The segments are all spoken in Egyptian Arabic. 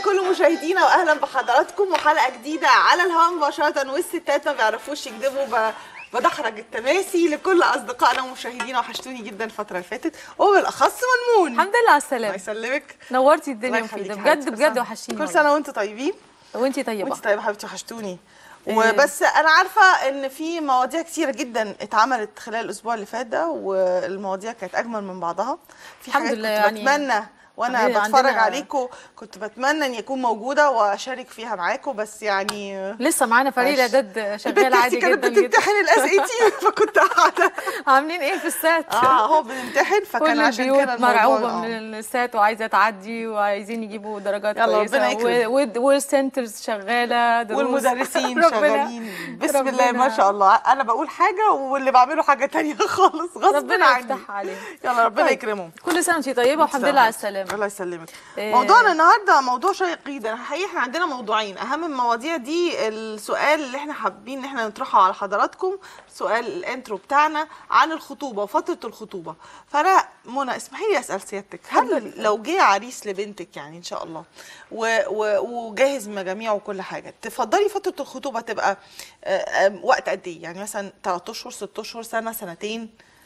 لكل مشاهدينا واهلا بحضراتكم وحلقه جديده على الهواء مباشره والستات ما بيعرفوش يكذبوا ب... بدحرج التماسي لكل اصدقائنا ومشاهدينا وحشتوني جدا الفتره اللي فاتت وبالاخص منمون الحمد لله على الله السلامه يسلمك نورتي الله الدنيا يخليكي وفيدا حبيبتي. بجد كل بجد سنة- وحشتيني كل والله. سنه وانتم طيبين وانتي طيبه وانت طيبه حبيبتي وحشتوني إيه. وبس انا عارفه ان في مواضيع كتيره جدا اتعملت خلال الاسبوع اللي فات ده والمواضيع كانت اجمل من بعضها في الحمد حاجات لله كنت يعني بتمنى وانا عندنا- بتفرج عندنا- عليكم كنت بتمنى ان يكون موجوده واشارك فيها معاكم بس يعني لسه معانا فريق معلش. الاعداد شغال البنت عادي كانت جدا جدا بتمتحن الاس اي تي فكنت قاعده عاملين ايه في السات اه هو بنمتحن فكان كل عشان البيوت كده الموضوع مرعوبه آه. من السات وعايزه تعدي وعايزين يجيبوا درجات يلا كويسه ربنا يكرم. و- و- والسنترز شغاله دروس. والمدرسين ربنا- شغالين بسم الله ما ربنا- شاء الله انا بقول حاجه واللي بعمله حاجه تانية خالص غصب ربنا عني يفتح عليهم يلا ربنا طيب. يكرمهم كل سنه وانتي طيبه والحمد لله على السلامه الله يسلمك إيه. موضوعنا النهارده موضوع شيق جدا الحقيقه احنا عندنا موضوعين اهم المواضيع دي السؤال اللي احنا حابين ان احنا نطرحه على حضراتكم سؤال الانترو بتاعنا عن الخطوبه وفتره الخطوبه فانا منى اسمحي لي اسال سيادتك هل لو جه عريس لبنتك يعني ان شاء الله و و وجاهز مجاميع وكل حاجه تفضلي فتره الخطوبه تبقى آه، آه، وقت قد ايه يعني مثلا 3 اشهر 6 اشهر سنه سنتين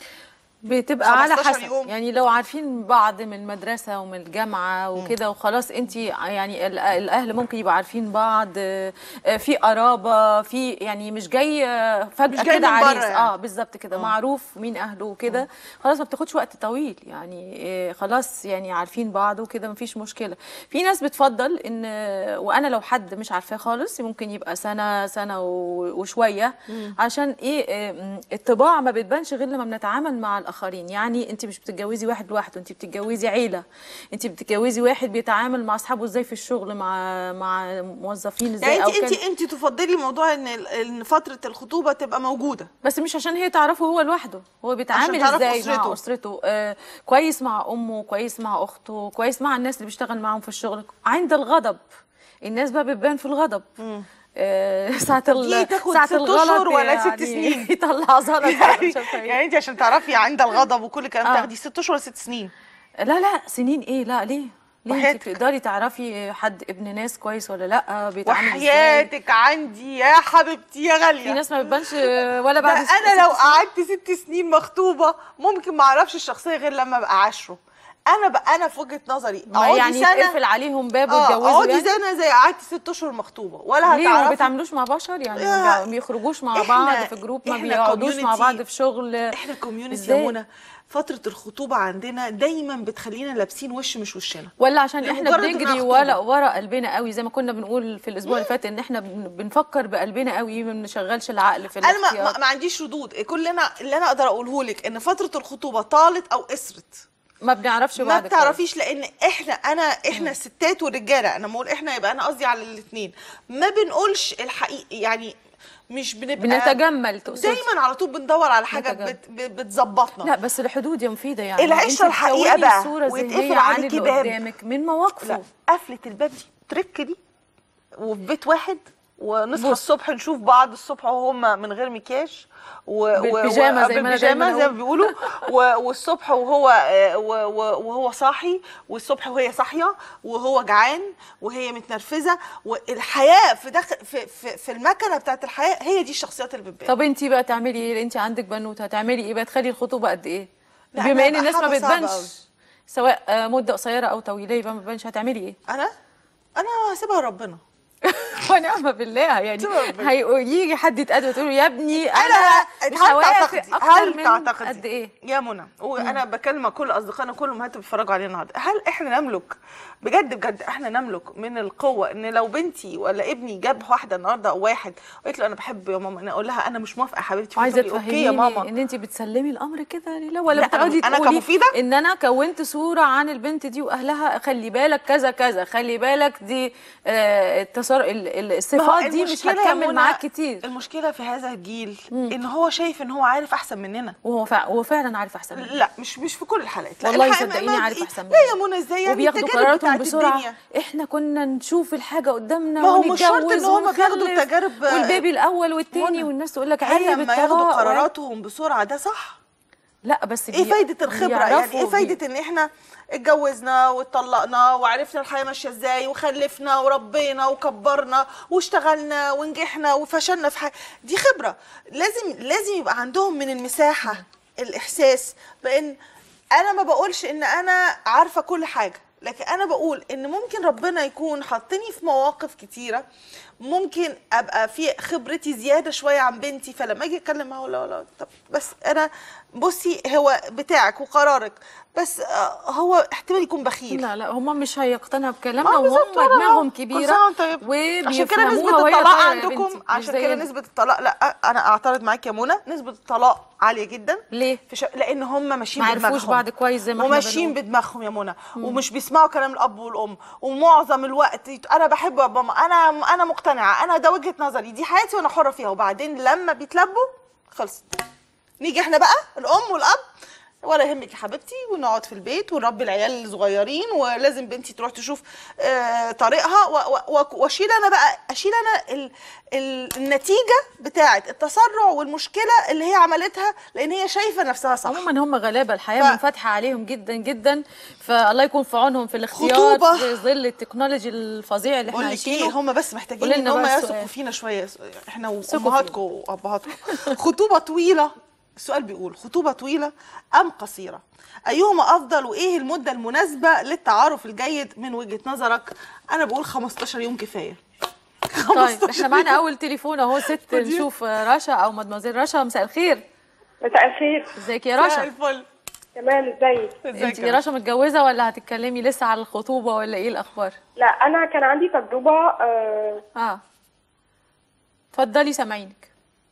بتبقى على 15 حسب يوم. يعني لو عارفين بعض من المدرسة ومن الجامعة وكده وخلاص انت يعني ال- الاهل ممكن يبقوا عارفين بعض آه، آه، في قرابة في يعني مش جاي آه، فجأة مش جاي كده من بره عريس يعني. اه بالظبط كده معروف مين اهله وكده خلاص ما بتاخدش وقت طويل يعني آه، خلاص يعني عارفين بعض وكده مفيش مشكلة في ناس بتفضل ان آه، وانا لو حد مش عارفاه خالص ممكن يبقى سنة سنة و- وشوية عشان ايه آه، م، الطباع ما بتبانش غير لما بنتعامل مع الاخرين يعني انت مش بتتجوزي واحد لوحده انت بتتجوزي عيله انت بتتجوزي واحد بيتعامل مع اصحابه ازاي في الشغل مع مع موظفين ازاي يعني او انت انت كان انت تفضلي موضوع ان ال- ان فتره الخطوبه تبقى موجوده بس مش عشان هي تعرفه هو لوحده هو بيتعامل تعرف ازاي أسرته. مع اسرته آه كويس مع امه كويس مع اخته كويس مع الناس اللي بيشتغل معاهم في الشغل عند الغضب الناس بقى بتبان في الغضب آه ساعة ال دي تاخد ساعة ست الغلط أشهر ولا يعني ست سنين؟ يطلع زلط يعني, مش عارفة إيه. يعني انت عشان تعرفي عند الغضب وكل الكلام آه. تاخدي ست اشهر ولا ست سنين لا لا سنين ايه لا ليه ليه انت وحياتك. تقدري تعرفي حد ابن ناس كويس ولا لا بيتعامل ازاي وحياتك عندي يا حبيبتي يا غاليه في ناس ما بتبانش ولا ده بعد انا لو قعدت ست سنين مخطوبه ممكن ما اعرفش الشخصيه غير لما ابقى عاشره انا بقى انا في وجهه نظري ما اقعدي يعني سنه يتقفل عليهم باب اه ويتجوزوا اقعدي يعني سنه زي قعدت ست اشهر مخطوبه ولا ليه ما هتعرفي بيتعاملوش مع بشر يعني يا- ما بيخرجوش مع إحنا- بعض في جروب ما إحنا بيقعدوش مع community. بعض في شغل احنا كوميونتي إزاي؟ يا منى فتره الخطوبه عندنا دايما بتخلينا لابسين وش مش وشنا ولا عشان احنا لمجرد إنها بنجري خطوبة. ورا ورا قلبنا قوي زي ما كنا بنقول في الاسبوع اللي فات ان احنا بن- بنفكر بقلبنا قوي ما بنشغلش العقل في انا ما, الاختيار ما, ما عنديش ردود كلنا اللي انا اقدر اقوله لك ان فتره الخطوبه طالت او قصرت ما بنعرفش ما بعض كويس. بتعرفيش لان احنا انا احنا ستات ورجاله انا بقول احنا يبقى انا قصدي على الاثنين ما بنقولش الحقيقه يعني مش بنبقى بنتجمل تقصدي دايما على طول بندور على حاجه نتجمل. بت ب- بتظبطنا لا بس الحدود يا مفيده يعني العشرة انت الحقيقة تكوني بقى، صوره ويتقفل ذهنيه عن عليكي اللي باب. قدامك من مواقفه لا قفله الباب دي ترك دي وفي بيت واحد ونصحى بص. الصبح نشوف بعض الصبح وهم من غير مكياج و... بالبيجامة زي ما أنا بالبيجامة دايماً زي ما أقول. بيقولوا و... والصبح وهو آه، و... و... وهو صاحي والصبح وهي صاحيه وهو جعان وهي متنرفزه والحياه في داخل في في, في المكنه بتاعت الحياه هي دي الشخصيات اللي بتبان طب انت بقى تعملي ايه انت عندك بنوته هتعملي ايه بقى تخلي الخطوبه قد ايه لا، بما أنا ان الناس ما حاجة صعبة بتبانش أوي. سواء آه، مده قصيره او طويله يبقى ما بتبانش هتعملي ايه انا انا هسيبها لربنا ونعم بالله يعني سيبها ربنا. هي- يجي حد يتقدم وتقول له يا ابني انا انا مش هل هوافق تعتقدي اكتر هل من تعتقدي قد ايه يا منى وانا بكلم كل اصدقائنا كل امهات بيتفرجوا علينا النهارده هل احنا نملك بجد بجد احنا نملك من القوه ان لو بنتي ولا ابني جاب واحده النهارده او واحد وقالت له انا بحب يا ماما انا اقول لها انا مش موافقه يا حبيبتي عايزه فتقولي اوكي تفهميني يا ماما ان انت بتسلمي الامر كده لله ولا لا، بتقعدي أنا تقولي كمفيدة؟ ان انا كونت صوره عن البنت دي واهلها خلي بالك كذا كذا خلي بالك دي آه التصر... ال- ال- ما هو الصفات دي مش المشكلة يا هتكمل منى، معاك كتير المشكله في هذا الجيل ان هو شايف ان هو عارف احسن مننا وهو فع... هو فعلا عارف احسن منك. لا مش مش في كل الحالات لا والله الحق- صدقيني ما- عارف ما- احسن لا مني. يا منى ازاي يعني وبياخدوا التجارب قراراتهم بتاعت بسرعه الدنيا. احنا كنا نشوف الحاجه قدامنا ما هو مش شرط ونتجوز إن هما بياخدوا ونخلف التجارب، آه، والبيبي الاول والتاني منى. والناس تقول لك هل عيب لما ياخدوا الطلاق و- قراراتهم بسرعه ده صح؟ لا بس ايه بي- فايده الخبره يعني بيعرفوا ايه بي- فايده ان احنا اتجوزنا واتطلقنا وعرفنا الحياه ماشيه ازاي وخلفنا وربينا وكبرنا واشتغلنا ونجحنا وفشلنا في حاجه دي خبره لازم لازم يبقى عندهم من المساحه الاحساس بان انا ما بقولش ان انا عارفه كل حاجه لكن انا بقول ان ممكن ربنا يكون حطني في مواقف كتيره ممكن ابقى في خبرتي زياده شويه عن بنتي فلما اجي اتكلم معاها لا لا طب بس انا بصي هو بتاعك وقرارك بس آه، هو احتمال يكون بخيل لا لا هم مش هيقتنعوا بكلامنا ما بالظبط وهم ولا دماغهم كل كبيره سنة وأنت طيب. عشان كده وبيفهموها نسبة وهي الطلاق طايرة يا عندكم بنتي، مش عشان كده زينا. نسبة الطلاق لا انا اعترض معاك يا منى نسبة الطلاق عالية جدا ليه؟ في ش... لان هم ماشيين ما عرفوش بدماغهم بعض كويس زي ما احنا وماشيين بنقول. بدماغهم يا منى ومش بيسمعوا كلام الاب والام ومعظم الوقت يت- انا بحب يا ماما انا انا مقتنعة انا ده وجهة نظري دي حياتي وانا حرة فيها وبعدين لما بيتلبوا خلص نيجي احنا بقى الام والاب ولا يهمك يا حبيبتي ونقعد في البيت ونربي العيال الصغيرين ولازم بنتي تروح تشوف آه طريقها و- و- و- واشيل انا بقى اشيل انا ال ال النتيجه بتاعه التسرع والمشكله اللي هي عملتها لان هي شايفه نفسها صح عموما هم غلابه الحياه ف- منفتحه عليهم جدا جدا فالله يكون في عونهم في الاختيار خطوبة. في ظل التكنولوجي الفظيع اللي احنا بقول لك ايه عايشينه هم بس محتاجين قولي ان لنا هم بقى يثقوا السؤال. فينا شويه احنا ثقوا وامهاتكم وابهاتكم خطوبه طويله السؤال بيقول خطوبه طويله ام قصيره ايهما افضل وايه المده المناسبه للتعارف الجيد من وجهه نظرك انا بقول 15 يوم كفايه طيب احنا معانا اول تليفون اهو ست خدي. نشوف رشا او مدموزيل رشا مساء الخير مساء الخير ازيك يا مساء رشا الفل تمام ازيك ازيك انت يا يا رشا متجوزه ولا هتتكلمي لسه على الخطوبه ولا ايه الاخبار لا انا كان عندي تجربه آه اه اتفضلي سامعينك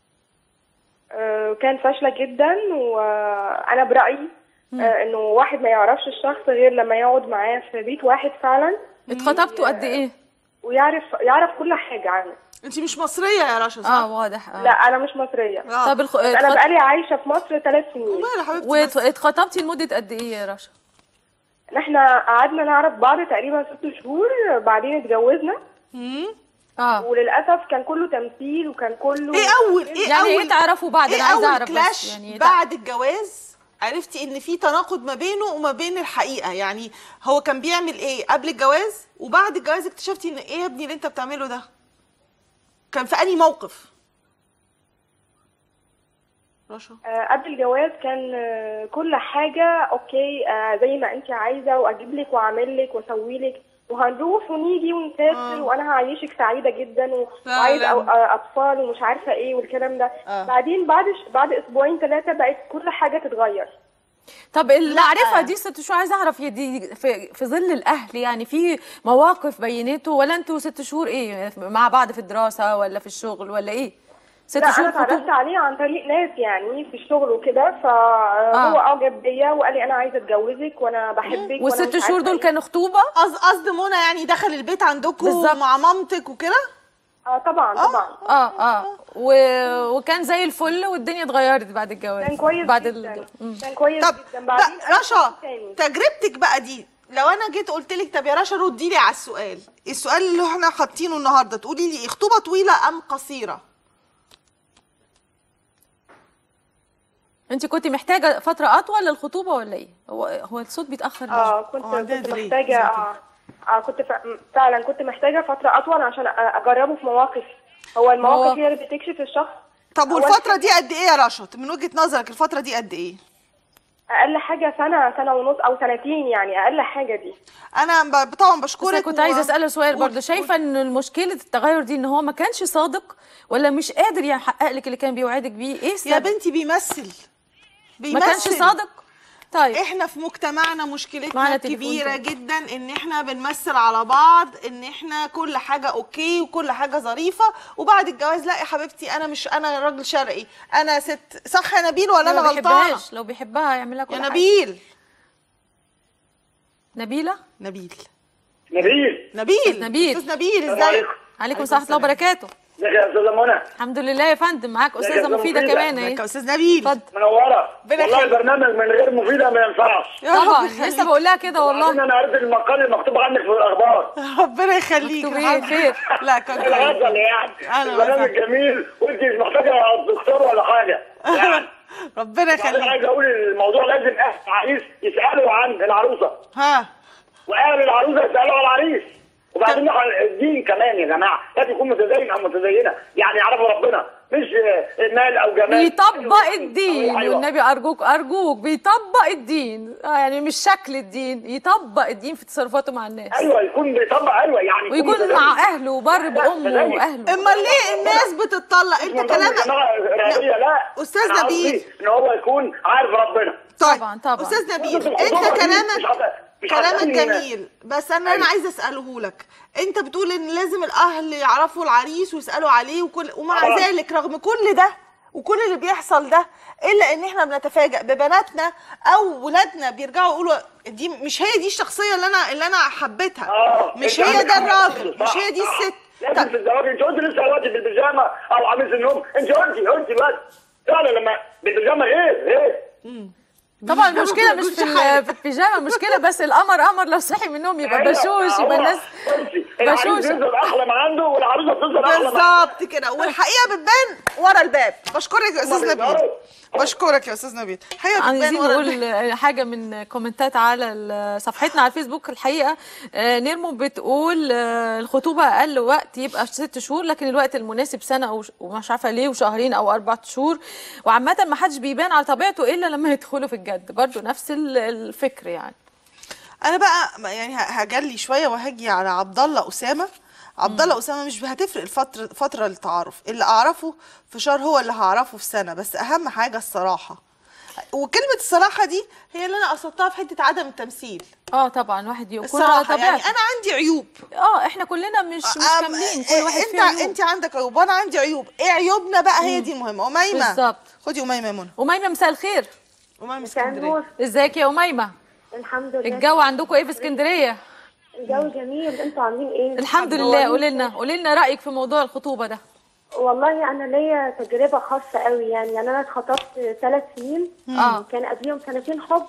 آه كان فاشله جدا وانا برايي آه انه واحد ما يعرفش الشخص غير لما يقعد معاه في بيت واحد فعلا اتخطبتوا قد ايه ويعرف يعرف كل حاجه عنه انت مش مصريه يا رشا صح اه واضح آه. لا انا مش مصريه آه. طب الخ... بس انا اتخط... بقالي عايشه في مصر ثلاث سنين والله يا حبيبتي بس. واتخطبتي لمده قد ايه يا رشا احنا قعدنا نعرف بعض تقريبا ست شهور بعدين اتجوزنا مم. اه وللاسف كان كله تمثيل وكان كله ايه اول ايه يعني اول ايه تعرفوا بعض ايه انا عايزه اول اعرف كلاش بس يعني بعد الجواز عرفتي ان في تناقض ما بينه وما بين الحقيقه يعني هو كان بيعمل ايه قبل الجواز وبعد الجواز اكتشفتي ان ايه يا ابني اللي انت بتعمله ده كان في انهي موقف رشا آه، قبل الجواز كان آه، كل حاجة اوكي آه، زي ما انت عايزة واجيب لك واعمل لك واسوي لك وهنروح ونيجي ونسافر وانا هعيشك سعيدة جدا و- لا، وعايز لا. أو- آه، اطفال ومش عارفة ايه والكلام ده آه. بعدين بعد ش- بعد اسبوعين ثلاثة بقت كل حاجة تتغير طب المعرفه دي ست شهور عايزه اعرف هي دي في, في ظل الاهل يعني في مواقف بينته ولا انتوا ست شهور ايه مع بعض في الدراسه ولا في الشغل ولا ايه ست لا شهور انا اتعرفت خطوبه عليه عن طريق ناس يعني في الشغل وكده فهو اعجب بيا وقال لي انا عايزه اتجوزك وانا بحبك وأنا والست مش شهور عارفة دول إيه. كانوا خطوبه قصد قصد منى يعني دخل البيت عندكم بالظبط. مع مامتك وكده اه طبعا طبعا اه اه و... وكان زي الفل والدنيا اتغيرت بعد الجواز كان كويس بعد جدا ال... مم. كان كويس طب جدا بعدين لا رشا تاني. تجربتك بقى دي لو انا جيت قلت لك طب يا رشا ردي لي على السؤال السؤال اللي احنا حاطينه النهارده تقولي لي خطوبه طويله ام قصيره انت كنت محتاجه فتره اطول للخطوبه ولا ايه هو هو الصوت بيتاخر ليه؟ اه كنت آه، ده كنت دليل. محتاجة زي اه اه كنت ف- فعلا كنت محتاجة فترة أطول عشان أ- أجربه في مواقف هو المواقف مواقف. هي اللي بتكشف الشخص طب أول والفتره حاجة- دي قد ايه يا رشا من وجهه نظرك الفتره دي قد ايه أقل حاجة سنة سنة ونص أو سنتين يعني أقل حاجة دي انا ب- طبعا بس بشكرك انا كنت و- عايزه اساله سؤال قول- برضه شايفه ان مشكله التغير دي ان هو ما كانش صادق ولا مش قادر يحقق لك اللي كان بيوعدك بيه ايه يا السبب بنتي بيمثل ما بيمثل كانش صادق طيب احنا في مجتمعنا مشكلتنا معنا تليفون كبيره تاني. جدا ان احنا بنمثل على بعض ان احنا كل حاجه اوكي وكل حاجه ظريفه وبعد الجواز لا يا حبيبتي انا مش انا راجل شرقي انا ست صح يا نبيل ولا لو انا ما غلطانه بيحبهاش لو بيحبها هيعمل لها كل يا حاجة. نبيل نبيله نبيل نبيل نبيل نبيل. استاذ نبيل السلام ازيك عليكم. عليكم السلام ورحمه الله وبركاته ازيك يا استاذه منى الحمد لله يا فندم معاك ازيك يا استاذه أستاذة مفيده مفيدة؟ كمان اهي ازيك يا استاذ نبيل اتفضل منوره ربنا والله يخليك. البرنامج من غير مفيده ما ينفعش يا رب طبعا يخليك. لسه بقول لها كده وبعدين والله انا قريت المقال المكتوب عنك في الاخبار ربنا يخليك مكتوب يا ايه؟ حبيبي. خير. لا كان انا كويس غزل يعني أنا البرنامج غزل. جميل وانت مش محتاجه دكتور ولا حاجه يعني ربنا بعدين يخليك عايز اقول الموضوع لازم اهل العريس يسالوا عن العروسه ها واهل العروسه يسالوا عن العريس وبعدين الدين كمان يا جماعه لازم يكون متدين او متدينه يعني يعرفوا ربنا مش آه، مال او جمال بيطبق الدين أيوة. والنبي ارجوك ارجوك بيطبق الدين آه يعني مش شكل الدين يطبق الدين في تصرفاته مع الناس ايوه يكون بيطبق ايوه يعني يكون ويكون متدين. مع اهله وبر بامه تدين. واهله امال ليه الناس بتطلق انت من ضمن كلامك الجماعة الإرهابية، لا أستاذ أنا نبيل. قصدي ان هو يكون عارف ربنا طيب طبعاً، طبعاً. استاذ نبيل مش انت هت- كلامك مش هت- مش كلامك هتخلي- جميل بس انا انا عايزه اساله لك انت بتقول ان لازم الاهل يعرفوا العريس ويسالوا عليه وكل ومع طبعاً. ذلك رغم كل ده وكل اللي بيحصل ده الا ان احنا بنتفاجئ ببناتنا او ولادنا بيرجعوا يقولوا دي مش هي دي الشخصيه اللي انا اللي انا حبيتها اه مش أنت هي عندك ده حق. الراجل صح، مش هي دي صح. الست لازم في الزواج انت قلت لسه دلوقتي بالبيجامه او قميص النوم انت قلتي قلتي بس فعلا لما بالبيجامه ايه ايه طبعا ما المشكله مش بيقولش في حاجة. ال- في البيجامه المشكله بس القمر قمر لو صحي من النوم يبقى أيوة، بشوش هو يبقى الناس قلتي العريس بشوش بيظهر احلى ما عنده والعروسه بتظهر احلى ما عندها. بالظبط كده والحقيقه بتبان ورا الباب بشكرك يا استاذ نبيل بيظهروا. بشكرك يا استاذ نبيل الحقيقه بتبان عايزين ورا الباب نقول حاجة من كومنتات على ال- صفحتنا على الفيسبوك الحقيقة آه، نيرمو بتقول آه، الخطوبة أقل وقت يبقى ست شهور لكن الوقت المناسب سنة أو ش- ومش عارفة ليه وشهرين أو أربع شهور وعامة ما حدش بيبان على طبيعته إلا لما يدخلوا في الجد برضو نفس ال- الفكر يعني انا بقى يعني ه- هجلي شويه وهاجي على عبد الله اسامه عبد الله اسامه مش هتفرق الفتره فتره التعارف اللي اعرفه في شهر هو اللي هعرفه في سنه بس اهم حاجه الصراحه وكلمه الصراحه دي هي اللي انا قصدتها في حته عدم التمثيل اه طبعا واحد يكون على الصراحه يعني طبيعته انا عندي عيوب اه احنا كلنا مش مش أم- كاملين كل واحد انت فيه عيوب انت عندك عيوب وانا عندي عيوب ايه عيوبنا بقى هي دي مهمه اميمه بالظبط. خدي اميمه يا منى أميمة مساء الخير اميمه مساء اسكندريه النور ازيك يا أميمة الحمد لله الجو عندكم ايه في اسكندرية الجو جميل انتوا عاملين ايه الحمد لله قولي لنا قولي لنا رأيك في موضوع الخطوبة ده والله انا ليا تجربه خاصه قوي يعني يعني انا اتخطبت ثلاث سنين اه كان قبليهم سنتين حب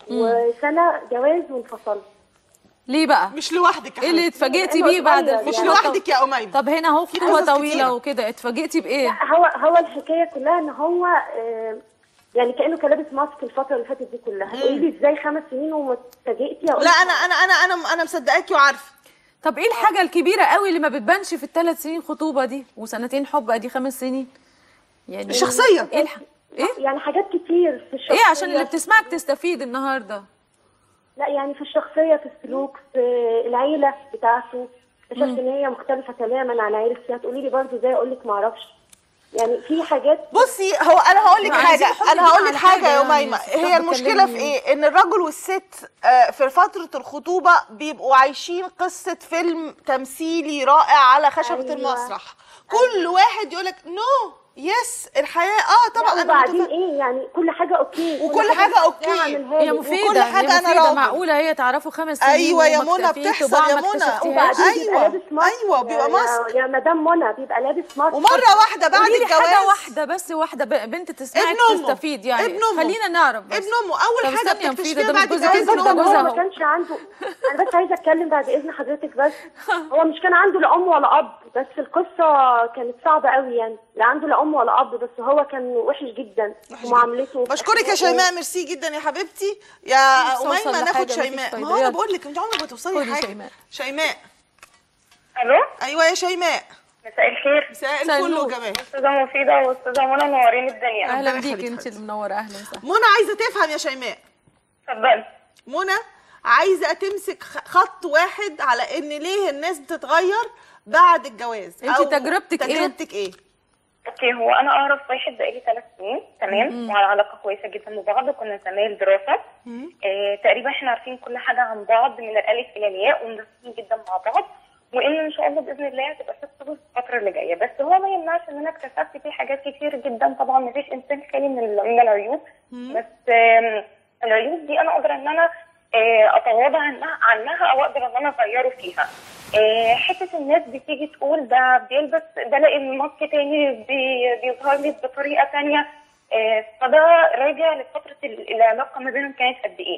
وسنه جواز وانفصلت ليه بقى مش لوحدك يا ايه اللي حبيبتي. اتفاجئتي أيوة بيه بعد صغير مش الخطوبه لوحدك يا اميمه طب هنا اهو في خطوبه قصص طويله كتيرة. وكده اتفاجئتي بايه هو هو الحكايه كلها ان هو آه، يعني كانه كان لابس ماسك الفتره اللي فاتت دي كلها تقولي لي ازاي خمس سنين وما اتفاجئتي أقول لا لك انا انا انا انا انا مصدقاكي وعارفه طب ايه الحاجه الكبيره قوي اللي ما بتبانش في الثلاث سنين خطوبه دي وسنتين حب ادي خمس سنين يعني الشخصيه ايه الح... ايه يعني حاجات كتير في الشخصيه ايه عشان اللي بتسمعك تستفيد النهارده لا يعني في الشخصية في السلوك في العيلة بتاعته اكتشفت ان هي مختلفة تماما عن عيلتي هتقولي لي برضه ازاي اقول لك معرفش يعني في حاجات بصي هو انا هقول لك ما حاجه عايزين نحط انا هقول إيدينا لك على حاجه يا حاجة يعني. اميمه الستات هي المشكله في بتكلمني. ايه ان الرجل والست آه، في فتره الخطوبه بيبقوا عايشين قصه فيلم تمثيلي رائع على خشبه أيوة. المسرح كل واحد يقول لك نو يس الحياه اه طبعا لا انا وبعدين متفق ايه يعني كل حاجة اوكي كل وكل حاجة إزاي أوكي. أعملها هي لك. مفيده حاجة هي أنا مفيده راضي. معقوله هي تعرفوا خمس سنين ايوه يا وما منى اكتفيتوا بتحصل بعض يا ما منى اكتشفتيهاش. وبعدين أيوة. بيبقى لابس ماسك أيوة، بيبقى يا- ماسك. يا مدام منى بيبقى لابس ماسك ومره واحده بعد قولي لي الجواز حاجه واحده بس واحده ب- بنت تسمعك ابن أمه. تستفيد يعني ابن أمه. خلينا نعرف بس ابن امه اول طب حاجه استني يا مفيدة، بتكتشفيها ده مش بعد جوزها الجواز بس ان ده امه جوزها هو هو. ما كانش عنده انا بس عايزه اتكلم بعد اذن حضرتك بس هو مش كان عنده لا ام ولا اب بس القصه كانت صعبه قوي يعني لا عنده لا ام ولا اب بس هو كان وحش جدا ومعاملته بشكرك يا شيماء ميرسي جدا يا حبيبتي يا نفسي أوصل اميمه لحاجة ناخد مفيش شيماء فايدة. ما هو انا يلا. بقول لك انت عمرك ما توصلي خدي لحاجه شيماء. شيماء الو ايوه يا شيماء مساء الخير مساء مساء الفل النور. وجمال استاذه مفيده واستاذه منى منورين الدنيا اهلا ربنا بيك يخليك انت حبيبتي. اللي منوره اهلا وسهلا منى عايزه تفهم يا شيماء اتفضلي منى عايزه تمسك خ- خط واحد على ان ليه الناس بتتغير بعد الجواز انت أو تجربتك إيه؟ تجربتك ايه اوكي هو انا اعرف واحد بقالي ثلاث سنين تمام وعلى علاقه كويسه جدا ببعض كنا زمايل دراسه آه تقريبا احنا عارفين كل حاجه عن بعض من الالف الى الياء ومناسبين جدا مع بعض وان ان شاء الله باذن الله هتبقى ست شهور الفتره اللي جايه بس هو ما يمنعش ان انا اكتشفت فيه حاجات كتير جدا طبعا ما فيش انسان خالي من ال- من العيوب بس آم، العيوب دي انا اقدر ان انا آه، اتغاضى عنها عنها او اقدر ان انا اغيره فيها آه، حته الناس بتيجي تقول ده بيلبس بلاقي الماسك تاني بي- بيظهر لي بطريقه تانية آه، فده راجع لفتره ال- العلاقه ما بينهم كانت قد ايه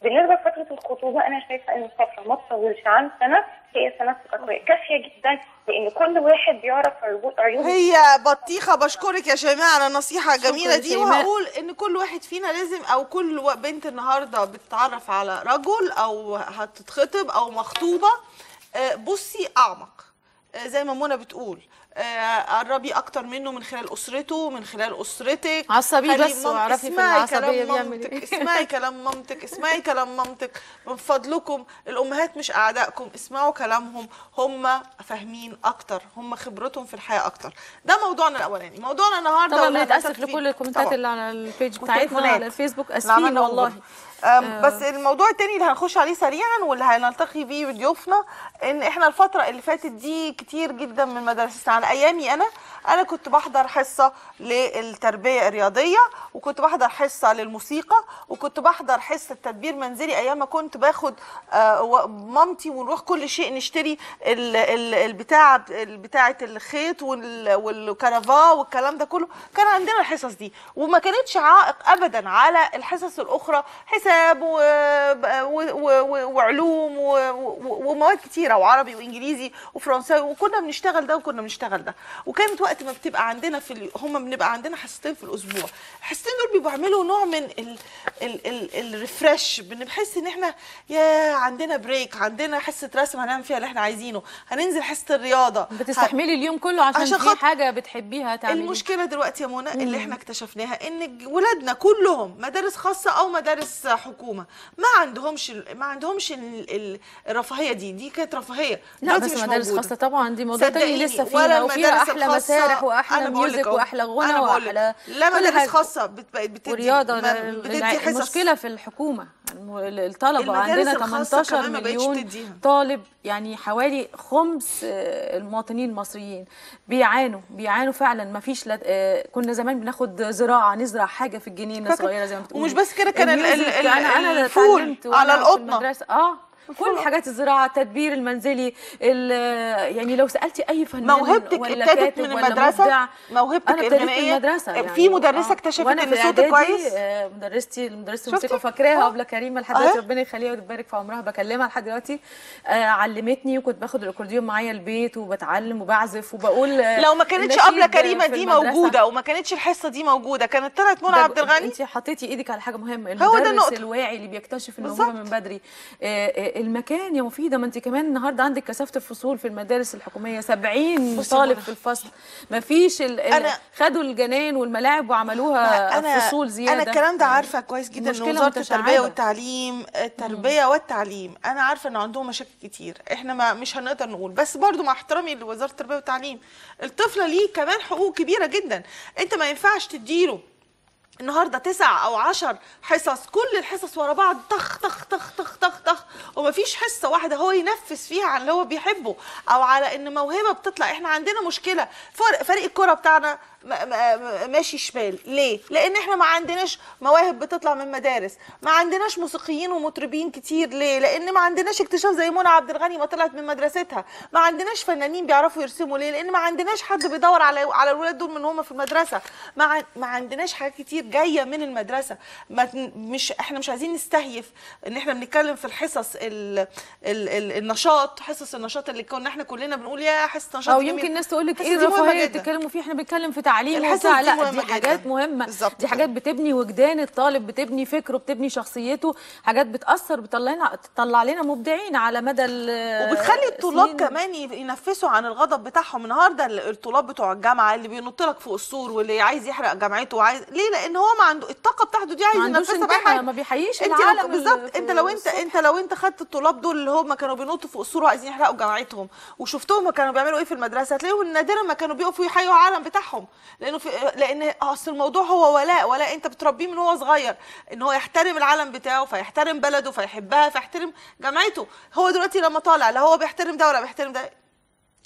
بالنسبه لفتره الخطوبه انا شايفه ان الفتره ما تطولش عن سنه هي سنه تقوية كافيه جدا لان كل واحد بيعرف عيوب عيوب هي بطيخه بشكرك يا شيماء على النصيحه الجميله دي شيماء. وهقول ان كل واحد فينا لازم او كل و- بنت النهارده بتتعرف على رجل او هتتخطب او مخطوبه آه، بصي اعمق آه، زي ما منى بتقول آه، قربي اكتر منه من خلال اسرته من خلال اسرتك عصبيه خلي بس مام- واعرفي في اسمعي العصبية كلام بيعمل مامتك إيه. اسمعي كلام مامتك اسمعي كلام مامتك من فضلكم الامهات مش اعدائكم اسمعوا كلامهم هم فاهمين اكتر هم خبرتهم في الحياه اكتر ده موضوعنا الاولاني موضوعنا النهارده طبعا واللي بنتاسف هنلتقي فيه- لكل الكومنتات طبعاً. اللي على البيج بتاعتنا والتليفونات. على الفيسبوك اللي اسفين عملنا والله موجود. أم، بس الموضوع التاني اللي هنخش عليه سريعا واللي هنلتقي فيه بضيوفنا ان احنا الفتره اللي فاتت دي كتير جدا من مدارسنا على ايامي انا انا كنت بحضر حصه للتربيه الرياضيه وكنت بحضر حصه للموسيقى وكنت بحضر حصه تدبير منزلي ايام ما كنت باخد آه، و- مامتي ونروح كل شيء نشتري ال- ال- البتاع بتاعه الخيط وال- والكرافا والكلام ده كله كان عندنا الحصص دي وما كانتش عائق ابدا على الحصص الاخرى حساب و... و... و... وعلوم و... و... ومواد كتيره وعربي وانجليزي وفرنساوي وكنا بنشتغل ده وكنا بنشتغل ده وكانت وقت ما بتبقى عندنا في ال... هم بنبقى عندنا حصتين في الاسبوع الحصتين دول بيبقوا يعملوا نوع من ال... ال... ال... الريفرش بنحس ان احنا يا عندنا بريك عندنا حصه رسم هنعمل فيها اللي احنا عايزينه هننزل حصه الرياضه بتستحملي اليوم كله عشان, عشان في خاطر- حاجه بتحبيها تعملي المشكله دلوقتي يا منى اللي احنا اكتشفناها ان ج- ولادنا كلهم مدارس خاصه او مدارس حكومه ما عندهمش ال- ما عندهمش ال- ال- الرفاهيه دي دي كانت رفاهيه لا دلوقتي بس مش مدارس موجودة. خاصة طبعا دي موضوع تاني صدقيني، لسه ولا فيها وفيها المدارس احلى الخاصة- مسارح واحلى أنا بقول لك ميوزك أهو. واحلى غنى أنا بقول لك. واحلى لا كل مدارس حاجة. خاصه بت- بقت بتدي ورياضة ما- ال- بتدي الع- حصص المشكلة في الحكومة الم- الطلبة المدارس عندنا الخاصة 18 كمان ما بقتش مليون تديها. طالب يعني حوالي خمس آه، المواطنين المصريين بيعانوا بيعانوا فعلا ما فيش لد... آه، كنا زمان بناخد زراعة نزرع حاجة في الجنينة فاكرة؟ صغيرة زي ما بتقولي ومش بس كده، كان ال- ال- الميوزك، ال- أنا أنا الفول اتعلمت على وأنا في القطنة. المدرسة اه كل حاجات الزراعة التدبير المنزلي ال- يعني لو سألتي أي فنان موهبتك ولا ابتدت كاتب من ولا المدرسة؟ مبدع موهبتك أنا ابتديت الغنائية؟ من المدرسة في مدرسة آه. اكتشفت وأنا إن في صوتك الإعدادي، كويس؟ آه، مدرستي مدرسة شفتي؟ الموسيقى فاكراها آه. قبل كريمة لحد أهي. دلوقتي ربنا يخليها ويبارك في عمرها بكلمها لحد دلوقتي آه، علمتني وكنت باخد الأكورديون معايا البيت وبتعلم وبعزف وبقول آه، لو ما كانتش النشيد قبل كريمه في دي المدرسة. موجوده وما كانتش الحصه دي موجوده كانت طلعت منى عبد الغني انت حطيتي ايدك على حاجه مهمه هو ده المدرس النقطة. الواعي اللي بيكتشف الموهبه بالظبط. من بدري آه، آه، المكان يا مفيده ما انت كمان النهارده عندك كثافه الفصول في المدارس الحكوميه 70 بصي يا طالب منى. في الفصل ما فيش ال... ال- أنا- خدوا الجنان والملاعب وعملوها فصول زياده انا الكلام ده عارفه كويس جدا ان المشكلة وزاره متشعبة. التربيه والتعليم التربيه والتعليم انا عارفه ان عندهم مشاكل كتير احنا ما مش هنقدر نقول بس برضو مع احترامي لوزاره التربيه والتعليم الطفله ليه كمان حقوق كبيره جدا انت ما ينفعش تديله النهارده تسع او عشر حصص كل الحصص ورا بعض طخ طخ طخ طخ طخ طخ ومفيش حصه واحده هو ينفذ فيها عن اللي هو بيحبه او على ان موهبه بتطلع احنا عندنا مشكله فرق فريق الكره بتاعنا م- م- ماشي شمال ليه لان احنا ما عندناش مواهب بتطلع من مدارس ما عندناش موسيقيين ومطربين كتير ليه لان ما عندناش اكتشاف زي منى عبد الغني ما طلعت من مدرستها ما عندناش فنانين بيعرفوا يرسموا ليه لان ما عندناش حد بيدور على على الولاد دول من هم في المدرسه ما عن- ما عندناش حاجات كتير جايه من المدرسه ما تن- مش احنا مش عايزين نستهيف ان احنا بنتكلم في الحصص ال ال ال النشاط حصص النشاط اللي كنا احنا كلنا بنقول يا حصه نشاط او جميل. يمكن الناس تقول لك الحصة ايه دي مهمة الرفاهيه جداً. بتتكلموا فيه احنا بنتكلم في تعليم الحصص وبتاع دي لا مهمة دي حاجات جداً. مهمه بالظبط دي حاجات بتبني وجدان الطالب بتبني فكره بتبني شخصيته حاجات بتاثر بتطلع لنا تطلع لنا مبدعين على مدى ال- وبتخلي الطلاب السنين. كمان ي- ينفسوا عن الغضب بتاعهم النهارده ال- الطلاب بتوع الجامعه اللي بينط لك فوق السور واللي عايز يحرق جامعته وعايز ليه لان هو ما عنده الطاقه بتاعته دي عايز ما عندوش ينفسها باي انتباه حاجه ما بيحييش انت العالم لو بالظبط ال- انت لو انت الصبح. انت لو انت خدت الطلاب دول اللي هم كانوا بينطوا فوق السور وعايزين يحرقوا جامعتهم وشفتهم كانوا بيعملوا ايه في المدرسه هتلاقيهم نادرا ما كانوا بيقفوا يحيوا العالم بتاعهم لانه في لان اصل الموضوع هو ولاء ولاء انت بتربيه من هو صغير ان هو يحترم العالم بتاعه فيحترم بلده فيحبها فيحترم جامعته هو دلوقتي لما طالع لا هو بيحترم ده ولا بيحترم ده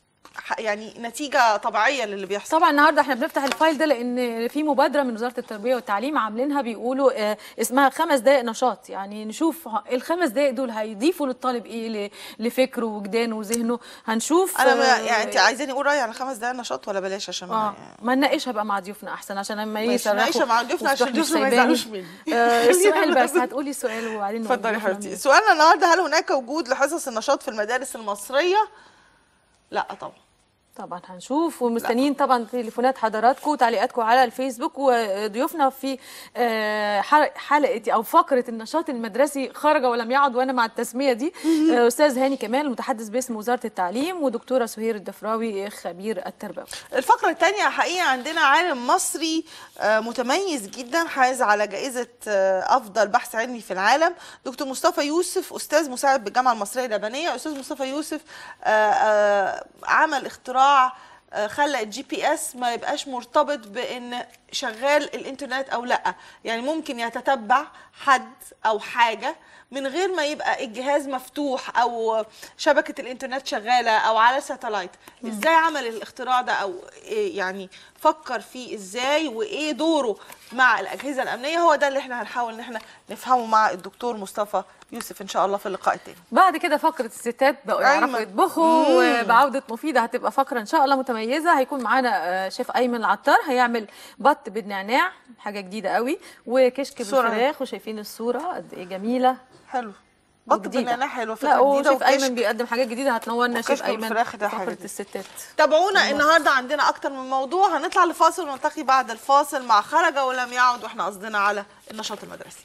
ح- يعني نتيجه طبيعيه للي بيحصل طبعا النهارده احنا بنفتح الفايل ده لان في مبادره من وزاره التربيه والتعليم عاملينها بيقولوا آه، اسمها خمس دقائق نشاط يعني نشوف ه- الخمس دقائق دول هيضيفوا للطالب ايه ل- لفكره وجدانه وذهنه هنشوف انا ما آه، يعني انت عايزاني اقول رايي على خمس دقايق نشاط ولا بلاش عشان اه ما ما نناقشها بقى مع ضيوفنا احسن عشان لما ماشي، يصرخوا نناقشها مع ضيوفنا عشان وفتوح ضيوفنا ما الشيباني. يزعلوش مني. آه، السؤال خلينا بس هتقولي السؤال وبعدين نقول اتفضلي يا ضيوفنا حبيبتي مين. سؤالنا النهارده هل هناك وجود لحصص النشاط في المدارس المصريه لا طبعا طبعا هنشوف ومستنيين طبعا تليفونات حضراتكم وتعليقاتكم على الفيسبوك وضيوفنا في آه، حر- حلقه او فقره النشاط المدرسي خرج ولم يعد وانا مع التسميه دي آه، استاذ هاني كمال متحدث باسم وزاره التعليم ودكتوره سهير الدفراوي خبير التربوي الفقرة الثانية حقيقة عندنا عالم مصري آه، متميز جدا حاز على جائزة آه، أفضل بحث علمي في العالم دكتور مصطفى يوسف أستاذ مساعد بالجامعة المصرية اليابانية أستاذ مصطفى يوسف آه، آه، عمل اختراع آه، خلى الجي بي اس ما يبقاش مرتبط بان شغال الانترنت او لا يعني ممكن يتتبع حد او حاجه من غير ما يبقى الجهاز مفتوح او شبكه الانترنت شغاله او على ساتلايت ازاي عمل الاختراع ده او إيه يعني فكر فيه ازاي وايه دوره مع الاجهزه الامنيه هو ده اللي احنا هنحاول ان احنا نفهمه مع الدكتور مصطفى يوسف ان شاء الله في اللقاء التاني بعد كده فقره الستات بقوا أيمن. يعرفوا يطبخوا وبعوده مفيده هتبقى فقره ان شاء الله متميزه هيكون معانا آه، شيف ايمن العطار هيعمل بط بالنعناع حاجه جديده قوي وكشك صورة. بالفراخ وشايفين الصوره قد ايه جميله حلو بط وجديدة. بالنعناع حلوه لا فكره جديده وشيف ايمن وكشك. بيقدم حاجات جديده هتنورنا شيف وكشك ايمن بالفراخ ده في حاجة فقره جديدة. الستات تابعونا النهارده عندنا اكتر من موضوع هنطلع لفاصل ونلتقي بعد الفاصل مع خرج ولم يعد واحنا قصدنا على النشاط المدرسي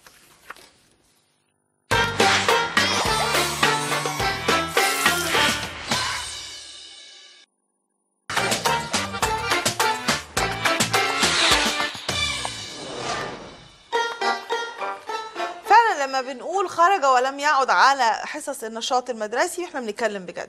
فعلا لما بنقول خرج ولم يعد على حصص النشاط المدرسي احنا بنتكلم بجد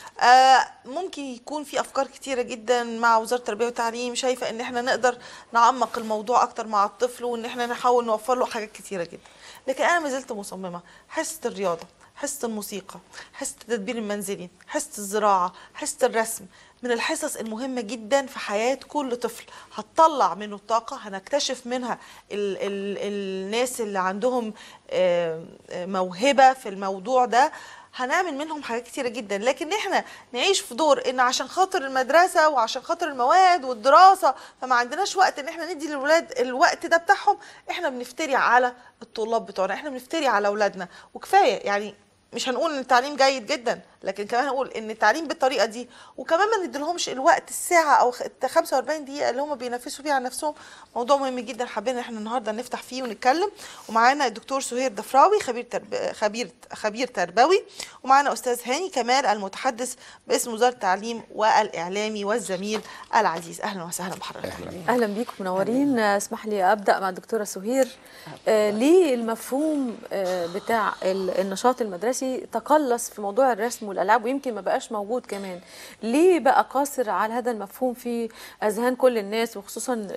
آه ممكن يكون في افكار كتيره جدا مع وزاره التربيه والتعليم شايفه ان احنا نقدر نعمق الموضوع اكتر مع الطفل وان احنا نحاول نوفر له حاجات كتيره جدا لكن انا ما زلت مصممه حصه الرياضه حصه الموسيقى حصه التدبير المنزلي حصه الزراعه حصه الرسم من الحصص المهمة جدا في حياة كل طفل هتطلع منه الطاقة هنكتشف منها ال ال الناس اللي عندهم آه، آه، موهبة في الموضوع ده هنعمل منهم حاجات كتيرة جدا لكن احنا نعيش في دور ان عشان خاطر المدرسة وعشان خاطر المواد والدراسة فما عندناش وقت ان احنا ندي للولاد الوقت ده بتاعهم احنا بنفتري على الطلاب بتوعنا احنا بنفتري على اولادنا وكفاية يعني مش هنقول ان التعليم جيد جدا لكن كمان هنقول ان التعليم بالطريقه دي وكمان ما نديلهمش الوقت الساعه او خ- 45 دقيقه اللي هم بينافسوا فيها عن نفسهم موضوع مهم جدا حابين احنا النهارده نفتح فيه ونتكلم ومعانا الدكتور سهير دفراوي خبير ترب... خبير خبير تربوي ومعانا استاذ هاني كمال المتحدث باسم وزاره التعليم والاعلامي والزميل العزيز اهلا وسهلا بحضرتك اهلا بيكم منورين آه، اسمح لي ابدا مع الدكتوره سهير آه ليه المفهوم آه بتاع ال- النشاط المدرسي تقلص في موضوع الرسم والالعاب ويمكن ما بقاش موجود كمان ليه بقى قاصر على هذا المفهوم في اذهان كل الناس وخصوصا ال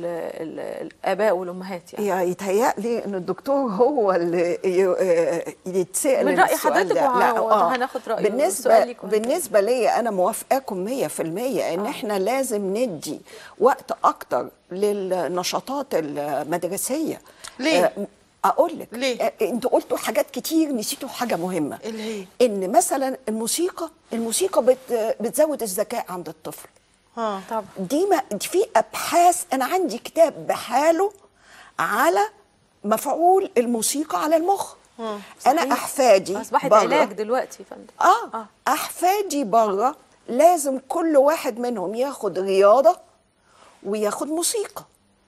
ال الاباء والامهات يعني يعني يتهيألي ان الدكتور هو اللي ي- آه، يتسأل من رأي السؤال حضرتك ده. وه- لا، آه. وهناخد رأيه بالنسبة والسؤال ليك وهكذا. بالنسبة لي أنا موافقاكم 100% إن إحنا لازم ندي وقت أكتر للنشاطات المدرسية ليه؟ آه، أقول لك ليه؟ آه، أنتوا قلتوا حاجات كتير نسيتوا حاجة مهمة اللي هي إن مثلا الموسيقى الموسيقى بت بتزود الذكاء عند الطفل ها طب دي ما دي في ابحاث انا عندي كتاب بحاله على مفعول الموسيقى على المخ مم. انا احفادي اصبحت برا- علاج دلوقتي يا فندم اه, آه. احفادي بره لازم كل واحد منهم ياخد رياضه وياخد موسيقى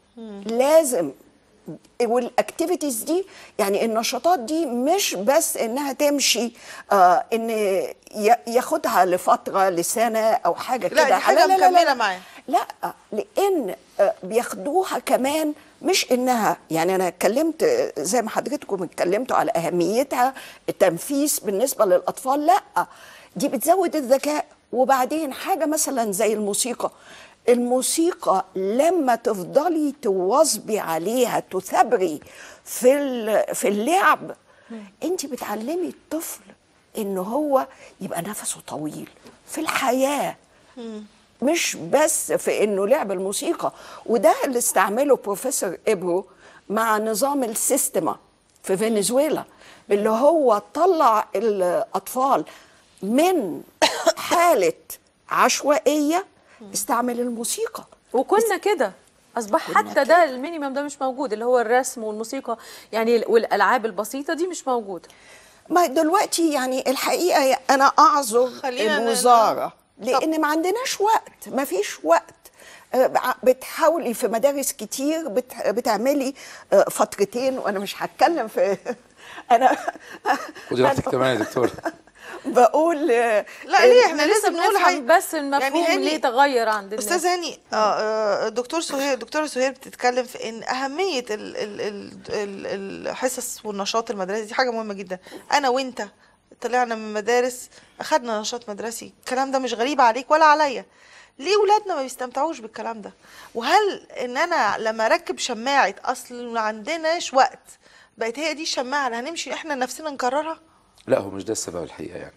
لازم والاكتيفيتيز دي يعني النشاطات دي مش بس انها تمشي آه ان ي- ياخدها لفتره لسنه او حاجه لا، كده دي حاجة مكملة معاه. لا لان آه، بياخدوها كمان مش انها يعني انا اتكلمت آه، زي ما حضرتكم اتكلمتوا على اهميتها التنفيس بالنسبه للاطفال لا دي بتزود الذكاء وبعدين حاجه مثلا زي الموسيقى الموسيقى لما تفضلي تواظبي عليها تثابري في ال- في اللعب انت بتعلمي الطفل ان هو يبقى نفسه طويل في الحياه مش بس في انه لعب الموسيقى وده اللي استعمله بروفيسور ابرو مع نظام السيستما في فنزويلا اللي هو طلع الاطفال من حاله عشوائيه استعمل الموسيقى وكنا كده اصبح كنا حتى ده المينيمم ده مش موجود اللي هو الرسم والموسيقى يعني والالعاب البسيطه دي مش موجوده ما دلوقتي يعني الحقيقه انا اعذر خلينا ن- الوزاره لان ما عندناش وقت ما فيش وقت آه، بع- بتحاولي في مدارس كتير بت- بتعملي آه، فترتين وانا مش هتكلم في انا خدي راحتك كمان يا دكتور بقول آه، لا ليه احنا لسه بنقول نفهم حاجه بس المفهوم هاني- ليه تغير عند الناس استاذ هاني آه، آه، دكتور سهير دكتوره سهير بتتكلم في ان اهميه ال ال ال ال الحصص والنشاط المدرسي دي حاجه مهمه جدا انا وانت طلعنا من مدارس اخدنا نشاط مدرسي الكلام ده مش غريب عليك ولا عليا ليه ولادنا ما بيستمتعوش بالكلام ده وهل ان انا لما اركب شماعه اصل ما عندناش وقت بقت هي دي الشماعه اللي هنمشي احنا نفسنا نكررها لا هو مش ده السبب الحقيقه يعني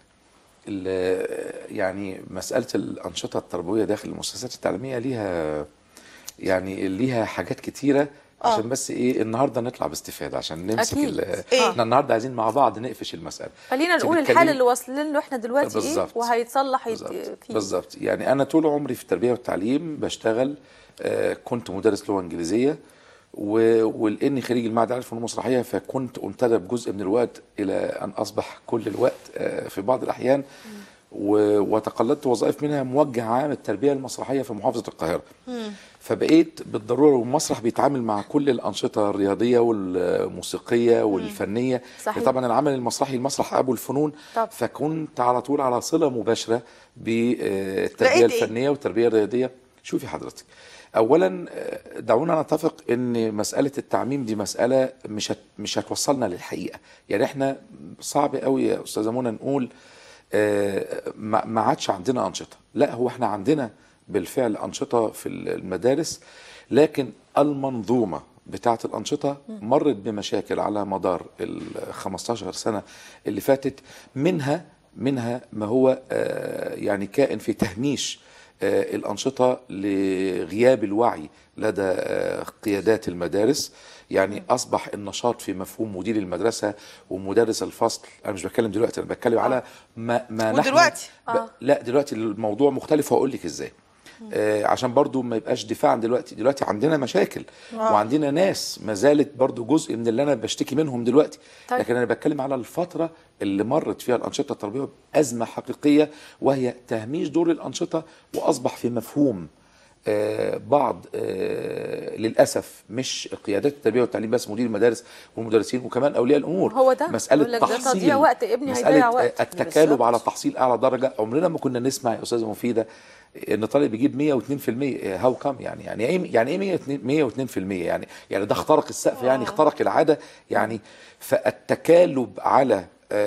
ال- يعني مساله الانشطه التربويه داخل المؤسسات التعليميه ليها يعني ليها حاجات كتيره عشان بس ايه النهارده نطلع باستفاده عشان نمسك أكيد. ال- إيه؟ احنا النهارده عايزين مع بعض نقفش المساله خلينا أنت نقول بتتكلمي- الحال اللي واصلين له احنا دلوقتي ايه بالظبط. وهيتصلح يت- بالظبط فيه بالظبط يعني انا طول عمري في التربيه والتعليم بشتغل آه، كنت مدرس لغه انجليزيه و- ولاني خريج المعهد العالي للفنون المسرحيه فكنت انتدب جزء من الوقت الى ان اصبح كل الوقت آه، في بعض الاحيان و- وتقلدت وظائف منها موجه عام التربيه المسرحيه في محافظه القاهره فبقيت بالضروره والمسرح بيتعامل مع كل الانشطه الرياضيه والموسيقيه والفنيه صحيح. طبعا العمل المسرحي المسرح ابو الفنون طبعا. فكنت على طول على صله مباشره بالتربيه لقيت إيه؟ الفنيه والتربيه الرياضيه شوفي حضرتك اولا آه، دعونا نتفق ان مساله التعميم دي مساله مش هت مش هتوصلنا للحقيقه يعني احنا صعب قوي يا استاذه منى نقول آه، ما ما عادش عندنا انشطه لا هو احنا عندنا بالفعل انشطه في المدارس لكن المنظومه بتاعه الانشطه مرت بمشاكل على مدار ال 15 سنه اللي فاتت منها منها ما هو آه، يعني كائن في تهميش آه، الأنشطة لغياب الوعي لدى آه، قيادات المدارس يعني أصبح النشاط في مفهوم مدير المدرسة ومدرس الفصل أنا مش بتكلم دلوقتي أنا بتكلم على ما, ما نحن ودلوقتي؟ ب... لا دلوقتي الموضوع مختلف وهقول لك إزاي آه عشان برضو ما يبقاش دفاعا دلوقتي دلوقتي عندنا مشاكل وعندنا ناس ما زالت برضو جزء من اللي انا بشتكي منهم دلوقتي طيب. لكن انا بتكلم على الفتره اللي مرت فيها الانشطه التربويه بازمه حقيقيه وهي تهميش دور الانشطه واصبح في مفهوم آه، بعض آه، للاسف مش قيادات التربيه والتعليم بس مدير المدارس والمدرسين وكمان اولياء الامور هو ده. مساله يقول لك ده تحصيل تضييع وقت، ابني مساله هيضيع آه، وقت. التكالب بالظبط. على تحصيل اعلى درجه عمرنا ما كنا نسمع يا استاذه مفيده ان طالب يجيب 102% هاو كم يعني يعني ايه يعني ايه 102 102% يعني يعني ده اخترق السقف يعني اخترق العاده يعني فالتكالب على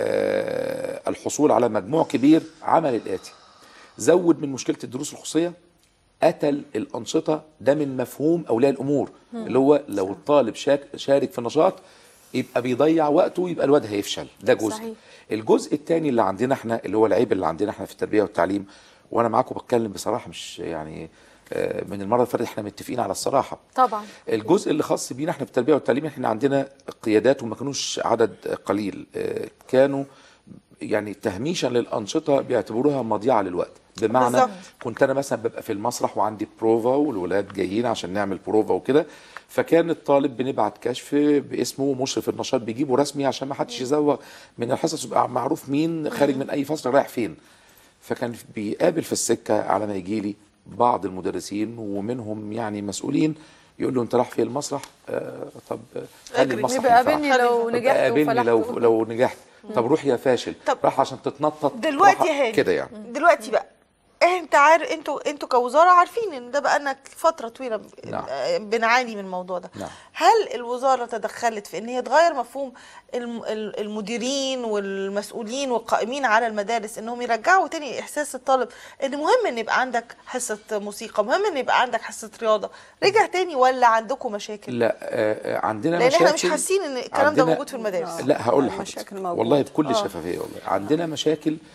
آه، الحصول على مجموع كبير عمل الاتي زود من مشكله الدروس الخصوصيه قتل الانشطه ده من مفهوم اولياء الامور اللي هو لو الطالب شاك شارك في النشاط يبقى بيضيع وقته يبقى الواد هيفشل ده جزء صحيح. الجزء الثاني اللي عندنا احنا اللي هو العيب اللي عندنا احنا في التربيه والتعليم وانا معاكم بتكلم بصراحه مش يعني آه، من المره اللي فاتت احنا متفقين على الصراحه طبعا الجزء اللي خاص بينا احنا في التربيه والتعليم احنا عندنا قيادات وما كانوش عدد قليل آه، كانوا يعني تهميشا للانشطه بيعتبروها مضيعه للوقت بمعنى بالظبط. كنت انا مثلا ببقى في المسرح وعندي بروفا والولاد جايين عشان نعمل بروفا وكده فكان الطالب بنبعت كشف باسمه مشرف النشاط بيجيبه رسمي عشان ما حدش يزوغ من الحصص يبقى معروف مين خارج من اي فصل رايح فين فكان بيقابل في السكه على ما يجي لي بعض المدرسين ومنهم يعني مسؤولين يقول له انت رايح فين المسرح آه طب خلي اجري. المسرح يبقى ينفعك. قابلني لو طب نجحت قابلني وفلحت لو لو نجحت طب روح يا فاشل طب راح عشان تتنطط دلوقتي راح- يا هاني كده يعني دلوقتي بقى انت عارف انتوا انتوا كوزاره عارفين ان ده بقالنا فتره طويله ب- نعم. آه، بنعاني من الموضوع ده نعم. هل الوزاره تدخلت في ان هي تغير مفهوم الم- ال- المديرين والمسؤولين والقائمين على المدارس انهم يرجعوا تاني احساس الطالب ان مهم ان يبقى عندك حصه موسيقى مهم ان يبقى عندك حصه رياضه رجع تاني ولا عندكم مشاكل لا آه، آه، عندنا لان مشاكل احنا مش حاسين ان الكلام ده عندنا- موجود في المدارس لا هقول المشاكل لحضرتك موجودة. والله بكل شفافيه والله عندنا مشاكل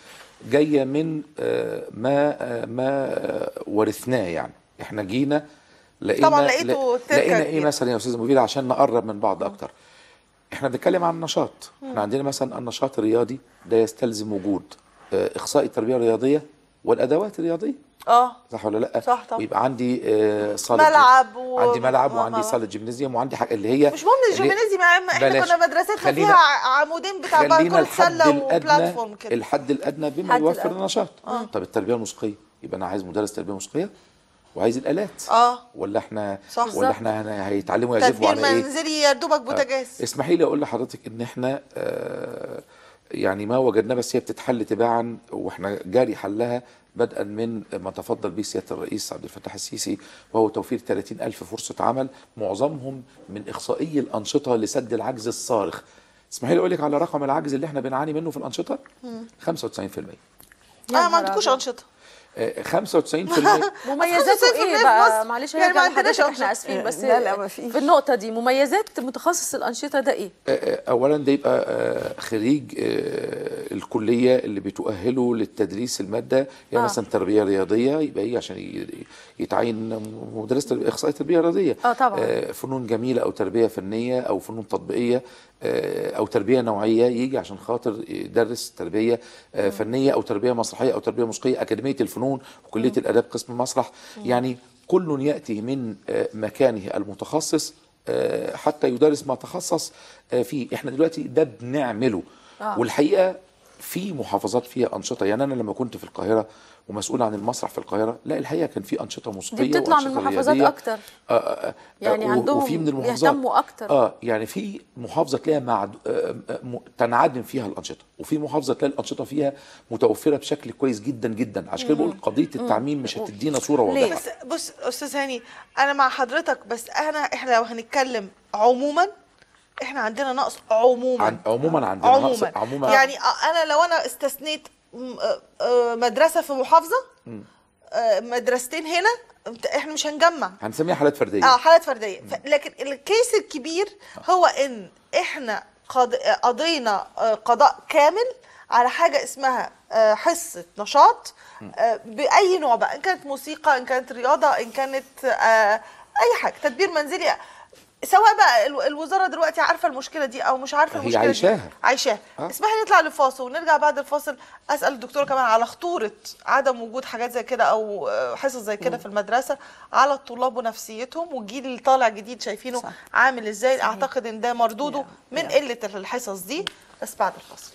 جايه من آه، ما آه، ما آه، ورثناه يعني احنا جينا لقينا طبعاً لقيتوا تركة لقينا ايه كبيرة. مثلا يا استاذ مفيد عشان نقرب من بعض اكتر احنا بنتكلم عن النشاط احنا عندنا مثلا النشاط الرياضي ده يستلزم وجود آه، اخصائي التربيه الرياضيه والادوات الرياضيه اه صح ولا لا صح طبعا. ويبقى عندي آه، صاله ملعب و- عندي ملعب آه، وعندي آه. صاله جيمنازيوم وعندي حاجه اللي هي مش مهم اللي- الجيمنازي ما ما احنا بلاش. كنا مدرستنا خلينا- فيها ع- عمودين بتاع بقى خلينا كرة الحد سله الادنى وبلاتفورم كده الحد الادنى بما الحد يوفر الأدنى. النشاط طب التربيه الموسيقيه يبقى انا عايز مدرس تربيه موسيقيه وعايز الالات اه ولا احنا صح. ولا بالظبط. احنا هن- هيتعلموا يعزفوا تدبير على ايه منزلي يا دوبك بوتاجاز اسمحي لي اقول لحضرتك ان احنا آه، يعني ما وجدناه بس هي بتتحل تباعا واحنا جاري حلها بدءا من ما تفضل به سياده الرئيس عبد الفتاح السيسي وهو توفير 30 الف فرصه عمل معظمهم من اخصائي الانشطه لسد العجز الصارخ اسمحي لي اقول لك على رقم العجز اللي احنا بنعاني منه في الانشطه 95% اه ما نهار عندكوش أبيض. انشطه آه، 95% مميزاته 95% ايه في بقى مصر. معلش يعني ما هرجع عندناش لحضرتك احنا أنشطة. اسفين بس لا، لا، ما فيش. في النقطه دي مميزات متخصص الانشطه ده ايه آه، اولا ده يبقى آه، خريج آه، الكليه اللي بتؤهله للتدريس الماده يعني آه. آه. مثلا تربيه رياضيه يبقى ايه عشان ي- يتعين مدرس تربية- اخصائي تربيه رياضيه آه، طبعاً. آه، فنون جميله او تربيه فنيه او فنون تطبيقيه آه، او تربيه نوعيه يجي عشان خاطر يدرس تربيه آه، فنيه او تربيه مسرحيه او تربيه موسيقيه اكاديميه الفنون وكليه الاداب قسم المسرح يعني كل ياتي من آه، مكانه المتخصص آه، حتى يدرس ما تخصص آه، فيه احنا دلوقتي ده بنعمله آه. والحقيقه في محافظات فيها انشطه يعني انا لما كنت في القاهره ومسؤول عن المسرح في القاهره لا الحقيقه كان في انشطه موسيقيه دي بتطلع من وأنشطة محافظات رياضية. أكتر. آه، آه، آه، يعني و- عندهم وفي من المحافظات بيهتموا أكتر. اه يعني في محافظه تلاقيها معد... آه، آه، م- تنعدم فيها الانشطه وفي محافظه تلاقي الانشطه فيها متوفره بشكل كويس جدا جدا عشان كده بقول قضيه التعميم مش هتدينا صوره ليه؟ واضحه بس بص استاذ هاني انا مع حضرتك بس انا احنا لو هنتكلم عموما احنا عندنا نقص عموما عن... عموما عندنا نقص عموما عموما يعني انا لو انا استثنيت م- آه، آه، مدرسه في محافظه آه، مدرستين هنا احنا مش هنجمع هنسميها حالات فرديه اه حالات فرديه ف... لكن الكيس الكبير هو ان احنا قض... قضينا آه، قضاء كامل على حاجه اسمها آه، حصه نشاط آه، باي نوع بقى ان كانت موسيقى ان كانت رياضه ان كانت آه، اي حاجه تدبير منزلي سواء بقى الو- الوزاره دلوقتي عارفه المشكله دي او مش عارفه هي المشكله دي عايشاها. عايشاها آه. اسمحي لي نطلع لفاصل ونرجع بعد الفاصل اسال الدكتوره كمان على خطوره عدم وجود حاجات زي كده او آه، حصص زي كده في المدرسه على الطلاب ونفسيتهم والجيل اللي طالع جديد شايفينه صح. عامل ازاي اعتقد ان ده مردوده يا- من يا. قله الحصص دي بس بعد الفاصل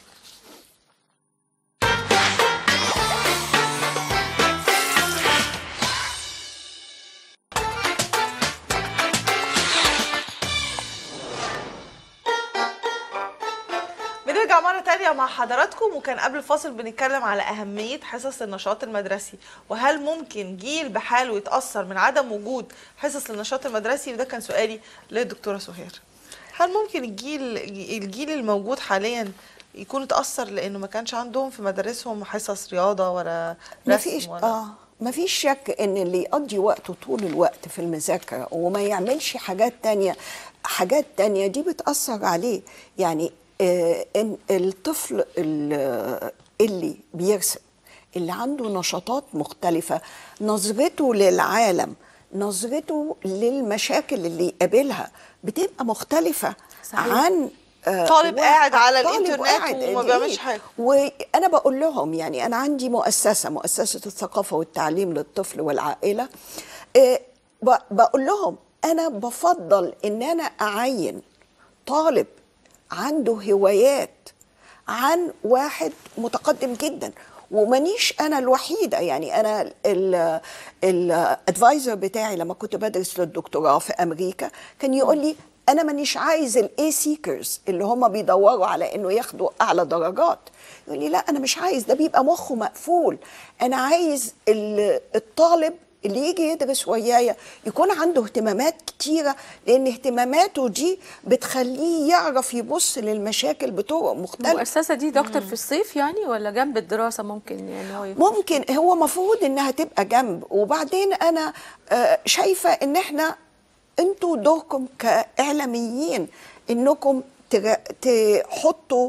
بنرجع مرة تانية مع حضراتكم وكان قبل الفاصل بنتكلم على أهمية حصص النشاط المدرسي وهل ممكن جيل بحاله يتأثر من عدم وجود حصص النشاط المدرسي وده كان سؤالي للدكتورة سهير هل ممكن الجيل الجيل الموجود حاليا يكون اتأثر لأنه ما كانش عندهم في مدارسهم حصص رياضة ولا ما رسم فيش ولا اه ما فيش شك ان اللي يقضي وقته طول الوقت في المذاكره وما يعملش حاجات تانية حاجات تانية دي بتأثر عليه يعني آه ان الطفل ال- اللي بيرسم اللي عنده نشاطات مختلفة نظرته للعالم نظرته للمشاكل اللي يقابلها بتبقى مختلفة صحيح. عن آه، طالب واحد- قاعد على طالب الإنترنت قاعد وما إيه؟ بيعملش حاجة. وانا بقول لهم يعني انا عندي مؤسسه مؤسسه الثقافه والتعليم للطفل والعائله إيه، ب- بقول لهم انا بفضل ان انا اعين طالب عنده هوايات عن واحد متقدم جدا ومانيش انا الوحيده يعني انا الادفايزر بتاعي لما كنت بدرس للدكتوراه في امريكا كان يقول لي انا مانيش عايز الاي سيكرز اللي هم بيدوروا على انه ياخدوا اعلى درجات يقول لي لا انا مش عايز ده بيبقى مخه مقفول انا عايز ال- الطالب اللي يجي يدرس ويايا يكون عنده اهتمامات كتيرة لأن اهتماماته دي بتخليه يعرف يبص للمشاكل بطرق مختلفة المؤسسه دي دكتور في الصيف يعني ولا جنب الدراسه ممكن يعني هو يخش؟ ممكن هو مفروض انها تبقى جنب وبعدين انا آه، شايفه ان احنا انتوا دوركم كاعلاميين انكم تر- تحطوا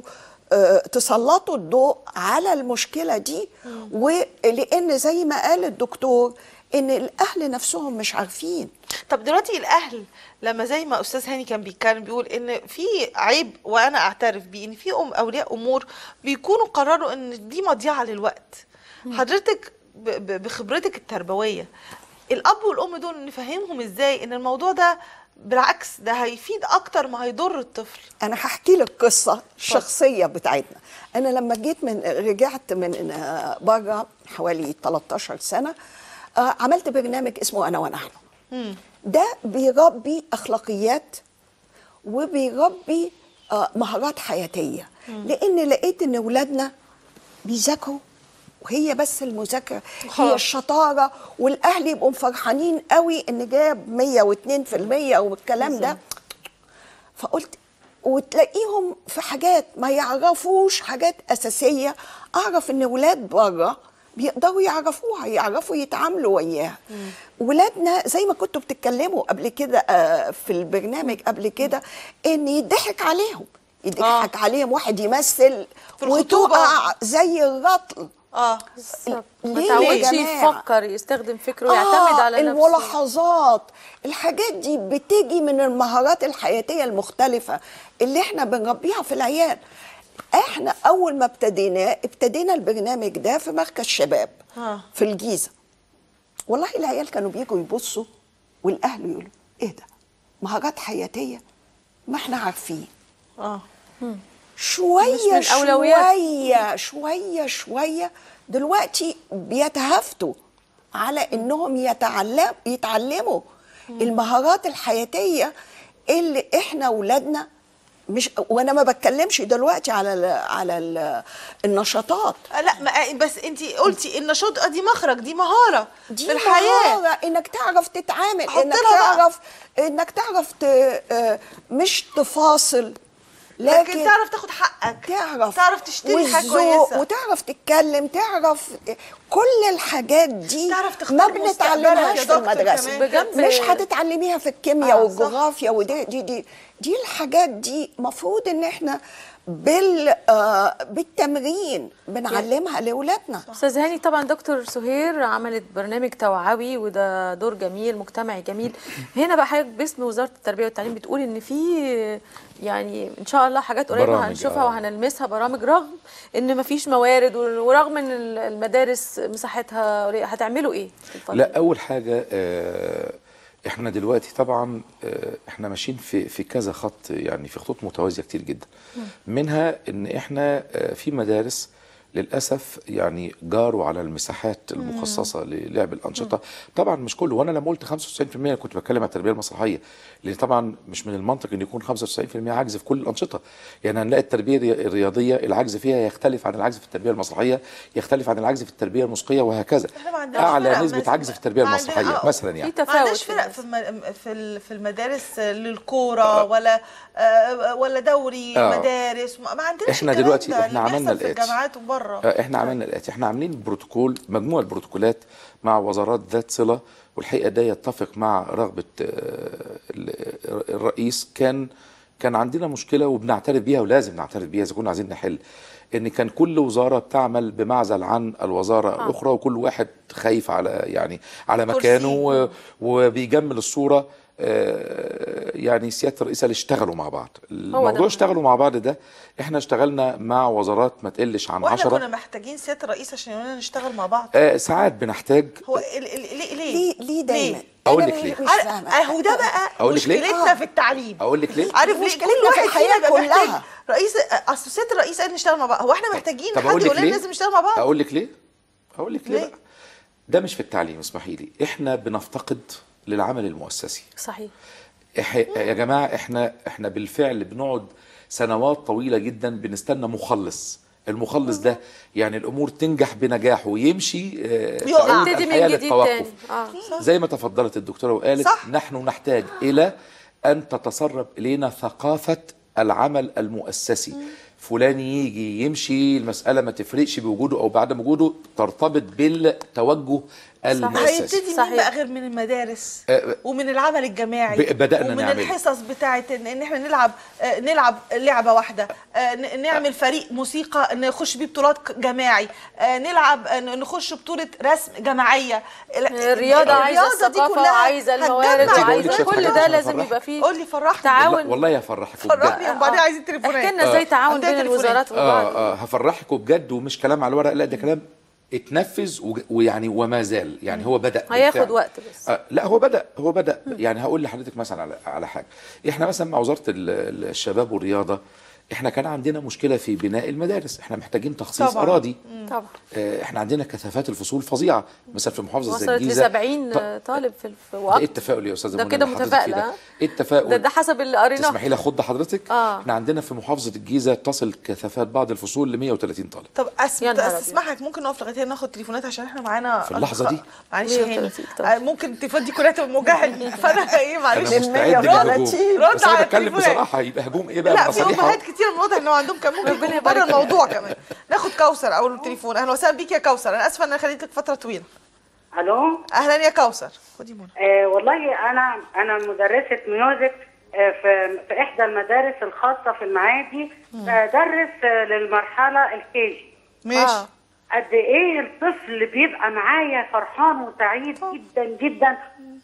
آه، تسلطوا الضوء على المشكله دي ولان زي ما قال الدكتور ان الاهل نفسهم مش عارفين طب دلوقتي الاهل لما زي ما استاذ هاني كان بيتكلم بيقول ان في عيب وانا اعترف بيه ان في ام اولياء امور بيكونوا قرروا ان دي مضيعه للوقت حضرتك ب- ب- بخبرتك التربويه الاب والام دول نفهمهم ازاي ان الموضوع ده بالعكس ده هيفيد اكتر ما هيضر الطفل انا هحكي لك قصه الشخصيه بتاعتنا انا لما جيت من رجعت من آه، بره حوالي 13 سنه آه، عملت برنامج اسمه انا ونحن ده بيربي اخلاقيات وبيربي آه، مهارات حياتيه لان لقيت ان اولادنا بيذاكروا وهي بس المذاكره هي خلاص. الشطاره والاهل يبقوا فرحانين قوي ان جاب 102% والكلام ده فقلت وتلاقيهم في حاجات ما يعرفوش حاجات أساسية أعرف إن ولاد بره بيقدروا يعرفوها يعرفوا يتعاملوا وياها ولادنا زي ما كنتوا بتتكلموا قبل كده آه، في البرنامج قبل كده إن يضحك عليهم يضحك عليهم واحد يمثل في الخطوبة. وتقع زي الرطل اه بالظبط. ليه ما يا تعودش جماعة؟ يفكر يستخدم فكره ويعتمد على نفسه الملاحظات الحاجات دي بتيجي من المهارات الحياتية المختلفة اللي احنا بنربيها في العيال احنا اول ما ابتدينا ابتدينا البرنامج ده في مركز شباب آه. في الجيزة والله العيال كانوا بيجوا يبصوا والاهل يقولوا ايه ده مهارات حياتية ما احنا عارفين اه شوية مش من أولويات. شوية شوية شوية دلوقتي بيتهافتوا على انهم يتعلم يتعلموا المهارات الحياتية اللي احنا ولادنا مش وانا ما بتكلمش دلوقتي على ال على ال النشاطات آه، لا ما بس انت قلتي النشاط آه، دي مخرج دي مهاره دي في الحياه مهارة انك تعرف تتعامل حط انك لها بقى. تعرف انك تعرف ت... آه، مش تفاصل لكن لكن تعرف تاخد حقك تعرف تعرف تشتري حاجه والذوق كويسه وتعرف تتكلم تعرف كل الحاجات دي تعرف تختار ما مستقبلك بنتعلمهاش يا في دكتور المدرسه كمان. بجد. مش هتتعلميها في الكيمياء آه، والجغرافيا ودي دي دي دي الحاجات دي مفروض ان احنا بال آه بالتمرين بنعلمها لاولادنا استاذ هاني طبعا دكتور سهير عملت برنامج توعوي وده دور جميل مجتمعي جميل هنا بقى حضرتك باسم وزاره التربيه والتعليم بتقول ان في يعني ان شاء الله حاجات قريبه برامج، هنشوفها آه. وهنلمسها برامج رغم ان مفيش موارد ورغم ان المدارس مساحتها قليلة. هتعملوا ايه في الفترة لا اول حاجه آه، احنا دلوقتي طبعا آه، احنا ماشيين في في كذا خط يعني في خطوط متوازيه كتير جدا منها ان احنا آه، في مدارس للاسف يعني جاروا على المساحات المخصصه للعب الانشطه طبعا مش كله وانا لما قلت 95% كنت بتكلم عن التربيه المسرحيه لان طبعا مش من المنطق ان يكون 95% عجز في كل الانشطه يعني هنلاقي التربيه الري- الرياضيه العجز فيها يختلف عن العجز في التربيه المسرحيه يختلف عن العجز في التربيه الموسيقيه وهكذا احنا ما عندناش اعلى فرق نسبه مثلا. عجز في التربيه ما عندنا- المسرحيه آه. مثلا يعني في ما عندناش تفاوت فرق في في الم- في ال- في المدارس للكوره ولا آه، ولا دوري آه. مدارس ما ما عندناش إحنا الكلام دلوقتي ده إحنا اللي عملنا بيحصل في الآتي. الجامعات وبره آه، احنا عملنا الاتي احنا عاملين بروتوكول مجموعه بروتوكولات مع وزارات ذات صله والحقيقه ده يتفق مع رغبه آه، ال- الرئيس كان كان عندنا مشكله وبنعترف بيها ولازم نعترف بيها اذا كنا عايزين نحل ان كان كل وزاره بتعمل بمعزل عن الوزاره الاخرى وكل واحد خايف على يعني على كرسي. مكانه و- وبيجمل الصوره آه، يعني سياده الرئيس اللي اشتغلوا مع بعض الموضوع ده. اشتغلوا مع بعض ده احنا اشتغلنا مع وزارات ما تقلش عن واحنا عشرة كنا محتاجين سياده الرئيس عشان يقولنا نشتغل مع بعض آه ساعات بنحتاج هو ال- ال- ليه ليه ليه ليه دايما أقول أنا لك ليه؟ مش عارف- فاهمة. اهو ده بقى أقول لك ليه؟ مشكلتنا آه. في التعليم اقول لك ليه عارف ليه مشكلتنا كل في واحد الحياة فينا يبقى محتاج كلها. رئيس اصل سياده الرئيس قال نشتغل مع بعض هو احنا محتاجين طب حد اقول يقول لك لنا ليه لازم نشتغل مع بعض اقول لك ليه اقول لك ليه, ليه؟ بقى ده مش في التعليم اسمحي لي احنا بنفتقد للعمل المؤسسي صحيح إح... يا جماعه احنا احنا بالفعل بنقعد سنوات طويله جدا بنستنى مخلص المخلص ده يعني الامور تنجح بنجاح ويمشي آه، يقع. تعود نبتدي من الحياه جديد للتوقف تاني اه زي ما تفضلت الدكتوره وقالت صح. نحن نحتاج الى ان تتسرب الينا ثقافه العمل المؤسسي فلان يجي يمشي المساله ما تفرقش بوجوده او بعدم وجوده ترتبط بالتوجه المؤسسي هيبتدي مين صحيح. بقى غير من المدارس آه، ومن العمل الجماعي ب- بدأنا ومن نعمله. الحصص بتاعه ان إن احنا نلعب آه، نلعب لعبه واحده آه، ن- نعمل فريق موسيقى نخش بيه بطولات ك- جماعي آه، نلعب آه، نخش بطوله رسم جماعيه ال- الرياضه عايزه الرياضة دي الثقافه كلها وعايزه الموارد هتجمع بقول لك وعايزه شوية كل حاجات ده عشان لازم أفرحك. يبقى فيه قول لي فرحني تعاون والله, والله هفرحك فرحني وبجد. وبعدين عايزين تليفونات احكي لنا ازاي تعاون عندنا بين تليفونات. الوزارات وبعض اه اه هفرحك وبجد ومش كلام على الورق لا ده كلام اتنفذ وج- ويعني وما زال يعني هو بدا هياخد بالفعل. وقت بس. آه لا هو بدا هو بدا يعني هقول لحضرتك مثلا على على حاجه احنا مثلا مع وزاره ال- ال- الشباب والرياضه احنا كان عندنا مشكله في بناء المدارس احنا محتاجين تخصيص طبعاً. اراضي طبعا آه احنا عندنا كثافات الفصول فظيعه مثلا في محافظه زي وصلت ل الجيزه 70 ط- طالب في في ده ايه وقت التفاؤل يا استاذه ده منى كده اللي حضرتك متفائلة، فيه ها؟ ايه التفاؤل ده ده حسب اللي قريناه تسمحي لي اخد حضرتك آه. احنا عندنا في محافظه الجيزه تصل كثافات بعض الفصول ل 130 طالب طب أس... يا نهار أبيض. استسمحك ممكن نقف لغايه هنا ناخد تليفونات عشان احنا معانا في اللحظة دي؟ معلش يا هاني 130 طبعا. آه، ممكن التليفونات دي كلها تبقى موجهه لي فانا ايه معلش انا مستعد للهجوم رد بس انا على بتكلم التليفونات. بصراحه يبقى هجوم ايه بقى لا أبقى في صريحة. امهات كتير من الواضح انه عندهم كان ممكن ربنا يكونوا يبارك بره فيك. الموضوع كمان ناخد كوثر اول التليفون اهلا وسهلا بيك يا كوثر انا اسفه ان انا خليت لك فتره طويله الو اهلا يا كوثر خدي منى آه والله انا انا مدرسه ميوزك آه في في احدى المدارس الخاصه في المعادي بدرس آه للمرحله الكيجي ماشي آه. قد ايه الطفل بيبقى معايا فرحان وسعيد جدا جدا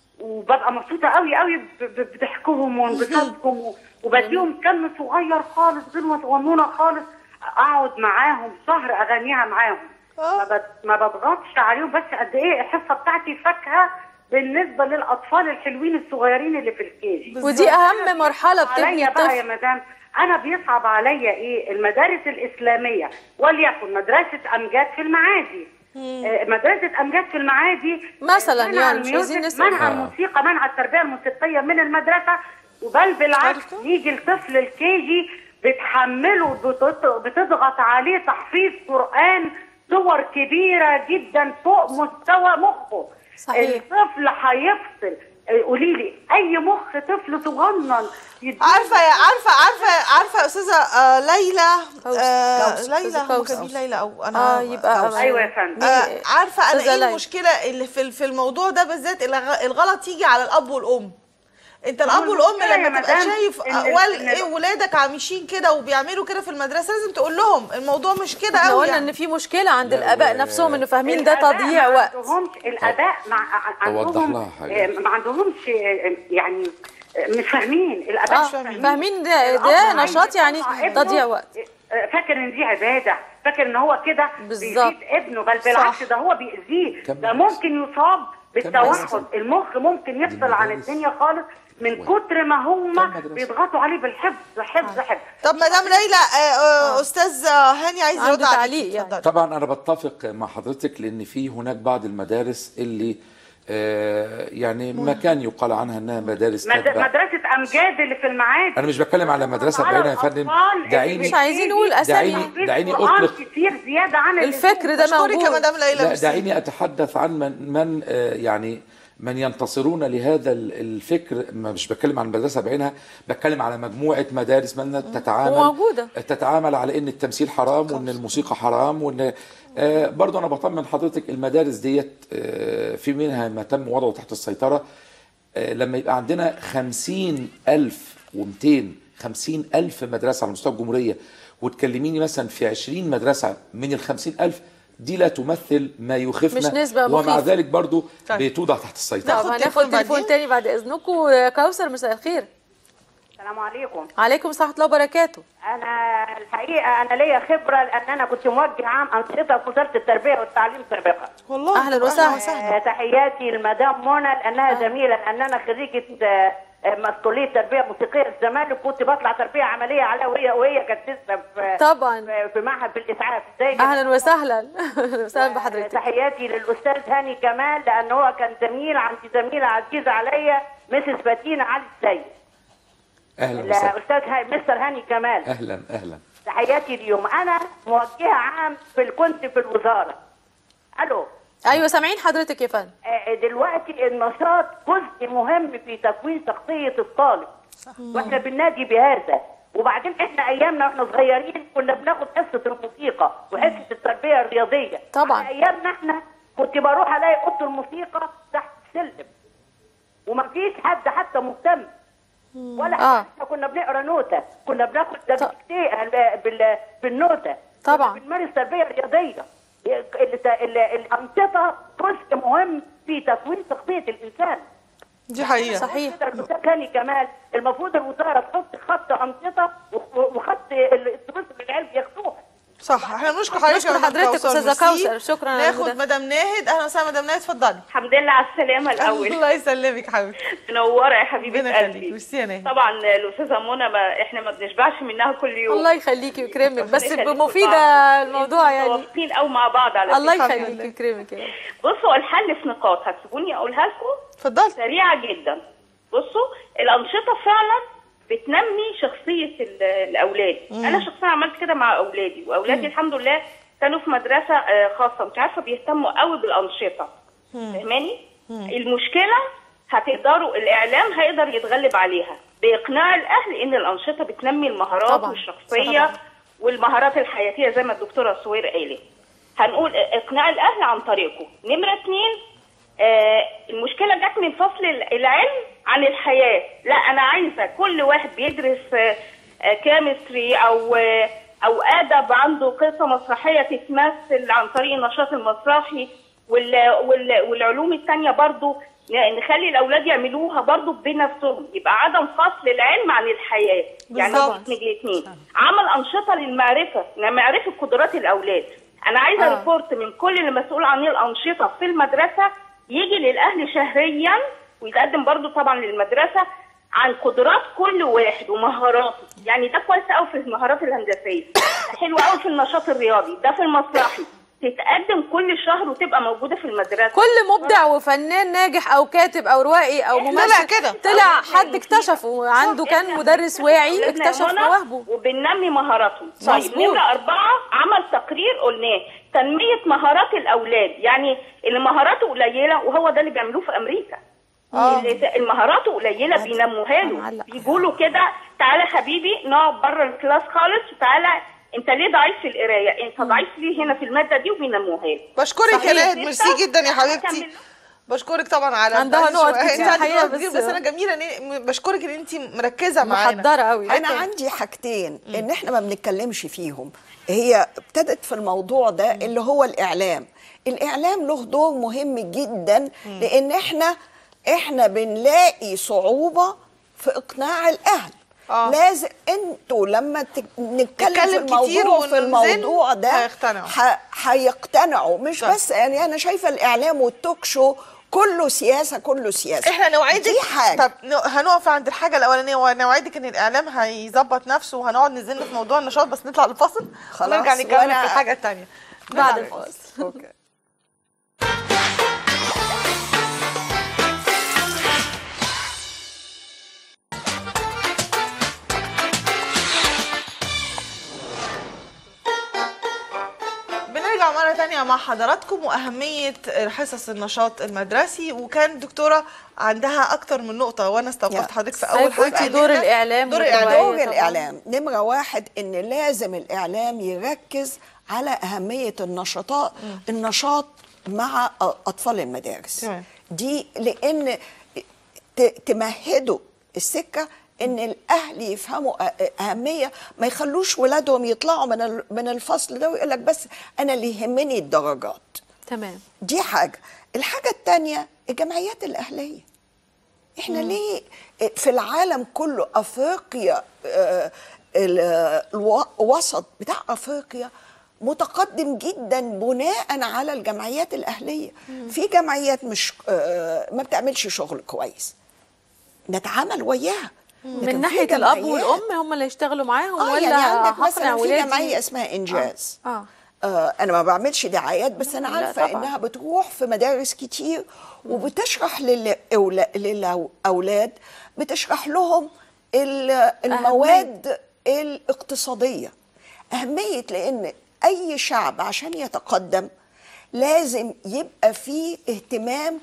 وببقى مبسوطه قوي قوي ب- ب- بضحكهم وانبساطهم و- وبديهم كم صغير خالص غنوه صغنونه خالص اقعد معاهم شهر اغنيها معاهم ما بت- ما بضغطش عليهم بس قد ايه الحصه بتاعتي فاكهه بالنسبه للاطفال الحلوين الصغيرين اللي في الكيجي ودي اهم مرحله بتبني عليا بقى يا الطفل مدام انا بيصعب عليا ايه المدارس الاسلاميه وليكن مدرسه امجاد في المعادي آه، مدرسه امجاد في المعادي مثلاً منع يعني مش عايزين الميوزك، نسأل. منع آه. الموسيقى منع التربيه الموسيقيه من المدرسه وبل بالعكس عارفة؟ يجي الطفل الكيجي بتحمله بتط- بتضغط عليه تحفيظ قران صور كبيره جدا فوق مستوى مخه صحيح. الطفل هيفصل آه، قولي لي اي مخ طفل صغنن يديله عارفه يا عارفه عارفه عارفه يا استاذه آه ليلى كوثر. آه كوثر. ليلى أستاذة هم كوثر. كاتبين ليلى او انا اه يبقى كوثر. أيوة يا فندم. آه عارفه انا أستاذة ايه ليلى. المشكله اللي في في الموضوع ده بالذات الغ- الغلط يجي على الاب والام انت الاب هو والام المشكلة لما يا تبقى مدام شايف إن- وال إن- ايه ولادك عايشين كده وبيعملوا كده في المدرسه لازم تقول لهم الموضوع مش كده احنا قوي قلنا يعني. ان في مشكله عند لا، الاباء و- نفسهم انه فاهمين ده الآباء تضييع ما وقت عندهمش الاباء مع أوضح عندهم لها حاجة. آه، ما عندهمش آه، يعني آه، مش فاهمين الاباء اه مش فاهمين فاهمين ده, الأب ده عايز نشاط يعني يطلع ابنه، تضييع وقت آه، فاكر ان دي عباده فاكر ان هو كده بالظبط. بيفيد ابنه بل بالعكس ده هو بيأذيه كم ده بس. ممكن يصاب بالتوحد مدرسة. المخ ممكن يفصل عن المدارس. الدنيا خالص من كتر ما هم كم مدرسة. بيضغطوا عليه بالحفظ حفظ حفظ طب مدام ليلى آه آه استاذ هاني عايز عنده يرد عليك تعليق يعني. اتفضلي. طبعا انا بتفق مع حضرتك لان في هناك بعض المدارس اللي آه يعني ما كان يقال عنها انها مدارس مد- كاتبه مدرسه امجاد اللي في المعادي انا مش بتكلم على مدرسه على بعينها يا فندم الأطفال دعيني اللي مش عايزين نقول اسامي دعيني- دعيني القرآن أطلق. كتير زياده عن الفكر ده اشكرك يا موجود مدام ليلى لا ميرسي. دعيني اتحدث عن من من آه، يعني من ينتصرون لهذا ال- الفكر ما مش بتكلم عن المدرسه بعينها بتكلم على مجموعه مدارس من تتعامل وموجودة. تتعامل على ان التمثيل حرام وان الموسيقى حرام وان آه، برضو انا بطمن حضرتك المدارس ديت آه، في منها ما تم وضعه تحت السيطره آه، لما يبقى عندنا خمسين ألف ومتين خمسين ألف مدرسة على مستوى الجمهورية وتكلميني مثلا في عشرين مدرسة من الخمسين ألف دي لا تمثل ما يخيفنا مش نسبة ومع مخيفة. ذلك برضو طيب. بتوضع تحت السيطرة طب ناخد هناخد تليفون تليفون بعدين؟ تاني بعد اذنكم يا كوثر مساء الخير السلام عليكم عليكم ورحمه الله وبركاته انا الحقيقه انا ليا خبره لان انا كنت موجه عام انشطه في وزاره التربيه والتعليم سابقا والله أهلاً طب وسهلاً. آه، تحياتي لمدام منى لانها زميله لان انا خريجه آه، آه، مسؤوليه تربيه موسيقيه الزمالك كنت بطلع تربيه عمليه عليها وهي وهي كانت لسه في طبعا في- في معهد بالاسعاف زي اهلا وسهلا اهلا وسهلا بحضرتك تحياتي للاستاذ هاني كمال لان هو كان زميل عندي زميله عزيزه عليا مسز باتينا علي السيد أهلا وسهلا الاستاذ ها- مستر هاني كمال أهلا أهلا تحياتي اليوم انا موجهه عام في كنت في الوزاره الو ايوه سامعين حضرتك يا فندم آه، دلوقتي النشاط جزء مهم في تكوين شخصيه الطالب واحنا بننادي بهذا وبعدين احنا ايامنا واحنا صغيرين كنا بناخد حصه الموسيقى وحصه التربيه الرياضيه طبعاً. على ايامنا احنا كنت بروح الاقي اوضه الموسيقى تحت السلم وما فيش حد حتى مهتم ولا آه. احنا كنا بنقرا نوته كنا بناخد ده بالكتاب- بال- بالنوته طبعا. كنا بنمارس تربيه رياضيه ال- ال- الانشطه جزء مهم في تكوين شخصيه الانسان دي حقيقه صحيح كده الأستاذ هاني كمال المفروض الوزاره تحط خط انشطه و- وخط ال- الدروس اللي العيال بياخدوها صح احنا بنشكر حضرتك نشكر يا مدام حضرتك كوثر. أستاذة ميرسي. كوثر. شكراً على ناخد وجودك. مدام ناهد اهلا وسهلا مدام ناهد اتفضلي الحمد لله على السلامة الأول الله يسلمك حبيبتي منورة يا حبيبة ربنا يخليك قلبي ميرسي يا ناهد طبعا الأستاذة منى ما إحنا ما بنشبعش منها كل يوم الله يخليكي ويكرمك بس ربنا يخليكم بمفيدة بعض. الموضوع يعني متوافقين قوي مع بعض على الله فكرة. يخليكي ويكرمك يا رب. بصوا الحل في نقاط هتسيبوني أقولها لكم اتفضلي سريعة جدا بصوا الأنشطة فعلا بتنمي شخصية ال- الأولاد أنا شخصيا عملت كده مع أولادي وأولادي الحمد لله كانوا في مدرسة آه، خاصة مش عارفة بيهتموا قوي بالأنشطة فاهماني؟ المشكلة هتقدروا الإعلام هيقدر يتغلب عليها بإقناع الأهل إن الأنشطة بتنمي المهارات طبعاً. والشخصية طبعاً. والمهارات الحياتية زي ما الدكتورة سوير قالت هنقول إقناع الأهل عن طريقكم نمرة اتنين آه المشكلة جت من فصل ال- العلم عن الحياة لا أنا عايزة كل واحد بيدرس آه آه كيمستري أو آه أو أدب عنده قصة مسرحية تتمثل عن طريق النشاط المسرحي وال وال والعلوم التانية برضو ن- نخلي الأولاد يعملوها برضو بنفسهم يبقى عدم فصل العلم عن الحياة يعني بالظبط. يدمج الاثنين عمل أنشطة للمعرفة لمعرفة قدرات الأولاد أنا عايزة آه. آه. ريبورت من كل اللي مسؤول عن الأنشطة في المدرسة يجي للأهل شهريا ويتقدم برضو طبعا للمدرسة عن قدرات كل واحد ومهاراته يعني ده كويس قوي في المهارات الهندسية ده حلو قوي في النشاط الرياضي ده في المسرحي تتقدم كل شهر وتبقى موجودة في المدرسة كل مبدع وفنان ناجح او كاتب او روائي او إحنا ممثل طلع كده. طلع إحنا حد اكتشفه وعنده كان إحنا مدرس واعي ولادنا اكتشف هنا مواهبه وبننمي مهاراتهم طيب مظبوط. نمرة أربعة عمل تقرير قلناه تنمية مهارات الأولاد يعني اللي مهاراته قليلة وهو ده اللي بيعملوه في أمريكا اللي المهارات قليلة بينموها له معلق. بيجوا له كده تعالى حبيبي نقعد بره الكلاس خالص وتعالى انت ليه ضعيف في القرايه انت ضعيف ليه هنا في الماده دي وبينموها له بشكرك يا صحيح. ناهد ميرسي جدا يا حبيبتي هكمل. بشكرك طبعا على عندها الدرس نقط وهي كتير عندها الحقيقة، نقط كتير بس- بس انا جميله إن- بشكرك ان انت مركزه معانا محضره قوي انا عندي حاجتين ان احنا ما بنتكلمش فيهم هي ابتدت في الموضوع ده اللي هو الاعلام الاعلام له دور مهم جدا لان احنا احنا بنلاقي صعوبه في اقناع الاهل آه. لازم انتوا لما تك- نتكلم في نتكلم كتير الموضوع في ونزن، الموضوع ده هيقتنعوا. ح- هيقتنعوا مش صح. بس يعني انا شايفه الاعلام والتوك شو كله سياسه كله سياسه احنا نوعدك دي حاجه طب نو- هنقف عند الحاجه الاولانيه ونوعدك ان الاعلام هيظبط نفسه وهنقعد نزلنا في موضوع النشاط بس نطلع الفاصل خلاص، ونرجع نكمل وأنا- في الحاجه الثانيه بعد الفاصل اوكي بنرجع مرة تانية مع حضراتكم وأهمية حصص النشاط المدرسي وكان الدكتورة عندها أكتر من نقطة وأنا استوقفت يا. حضرتك في أول قلتي حاجة دور إننا- الإعلام دور والتوعية. الإعلام دور طبعاً. الاعلام نمره واحد ان لازم الاعلام يركز على اهميه النشاطات النشاط مع اطفال المدارس تمام. دي لان ت- تمهدوا السكه ان الاهل يفهموا أ- اهميه ما يخلوش ولادهم يطلعوا من ال- من الفصل ده ويقول لك بس انا اللي يهمني الدرجات تمام دي حاجه الحاجه الثانيه الجمعيات الاهليه احنا ليه في العالم كله افريقيا آه، ال- الوسط بتاع افريقيا متقدم جدا بناء على الجمعيات الاهليه في جمعيات مش آه، ما بتعملش شغل كويس نتعامل وياها لكن من في ناحيه الاب جمعيات- والام هم اللي يشتغلوا معاهم اه ولا يعني عندك هقنع مثلا في ولادي جمعيه اسمها انجاز اه آه انا ما بعملش دعايات بس انا لا عارفه طبعاً. انها بتروح في مدارس كتير وبتشرح للأولا- للاولاد بتشرح لهم ال- المواد الاقتصاديه اهميه لان اي شعب عشان يتقدم لازم يبقى فيه اهتمام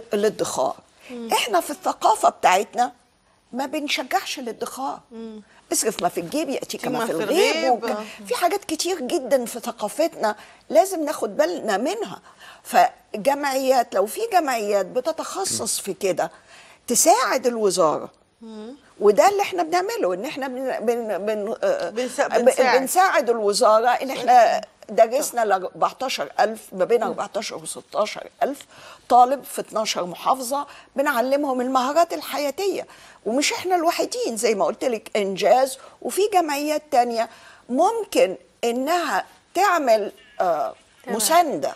بالادخار احنا في الثقافه بتاعتنا ما بنشجعش الادخار اصرف ما في الجيب ياتيك فيما ما في في الغيب الغيب. وك- في حاجات كتير جدا في ثقافتنا لازم ناخد بالنا منها فجمعيات لو في جمعيات بتتخصص في كده تساعد الوزاره وده اللي احنا بنعمله ان احنا بن بن بن آه، بنسا- ب- بنساعد. بنساعد الوزاره ان احنا درسنا ل 14000 ما بين 14 و 16000 طالب في 12 محافظه بنعلمهم المهارات الحياتيه ومش احنا الوحيدين زي ما قلت لك انجاز وفي جمعيات تانية ممكن انها تعمل آه تمام. مسانده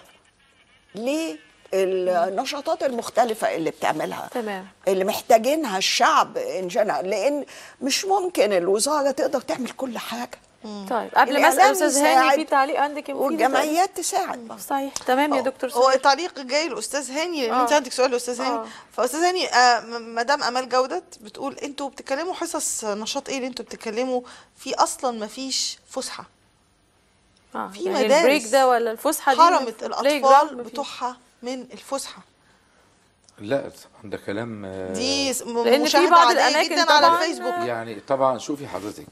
للنشاطات المختلفة اللي بتعملها تمام. اللي محتاجينها الشعب ان جنرال لان مش ممكن الوزارة تقدر تعمل كل حاجة طيب قبل ما اسال الإعلام استاذ هاني يساعد في تعليق عندك يا مفيدة؟ والجمعيات تساعد برضه. صحيح تمام يا دكتور هو سهير. التعليق جاي لاستاذ هاني لان آه. انت عندك سؤال لاستاذ هاني آه. فاستاذ هاني آه، م- مدام امال جودت بتقول انتوا بتتكلموا حصص نشاط ايه اللي انتوا بتتكلموا في اصلا ما فيش فسحه آه. في يعني مدارس البريك ده ولا الفسحه دي حرمت في البلاي الاطفال جراوند مفيش. بتوعها من الفسحه لا طبعا ده كلام آه، دي س- م- لأن في مشاهده بعض عاديه الأماكن جدا على طبعاً، الفيسبوك يعني طبعا شوفي حضرتك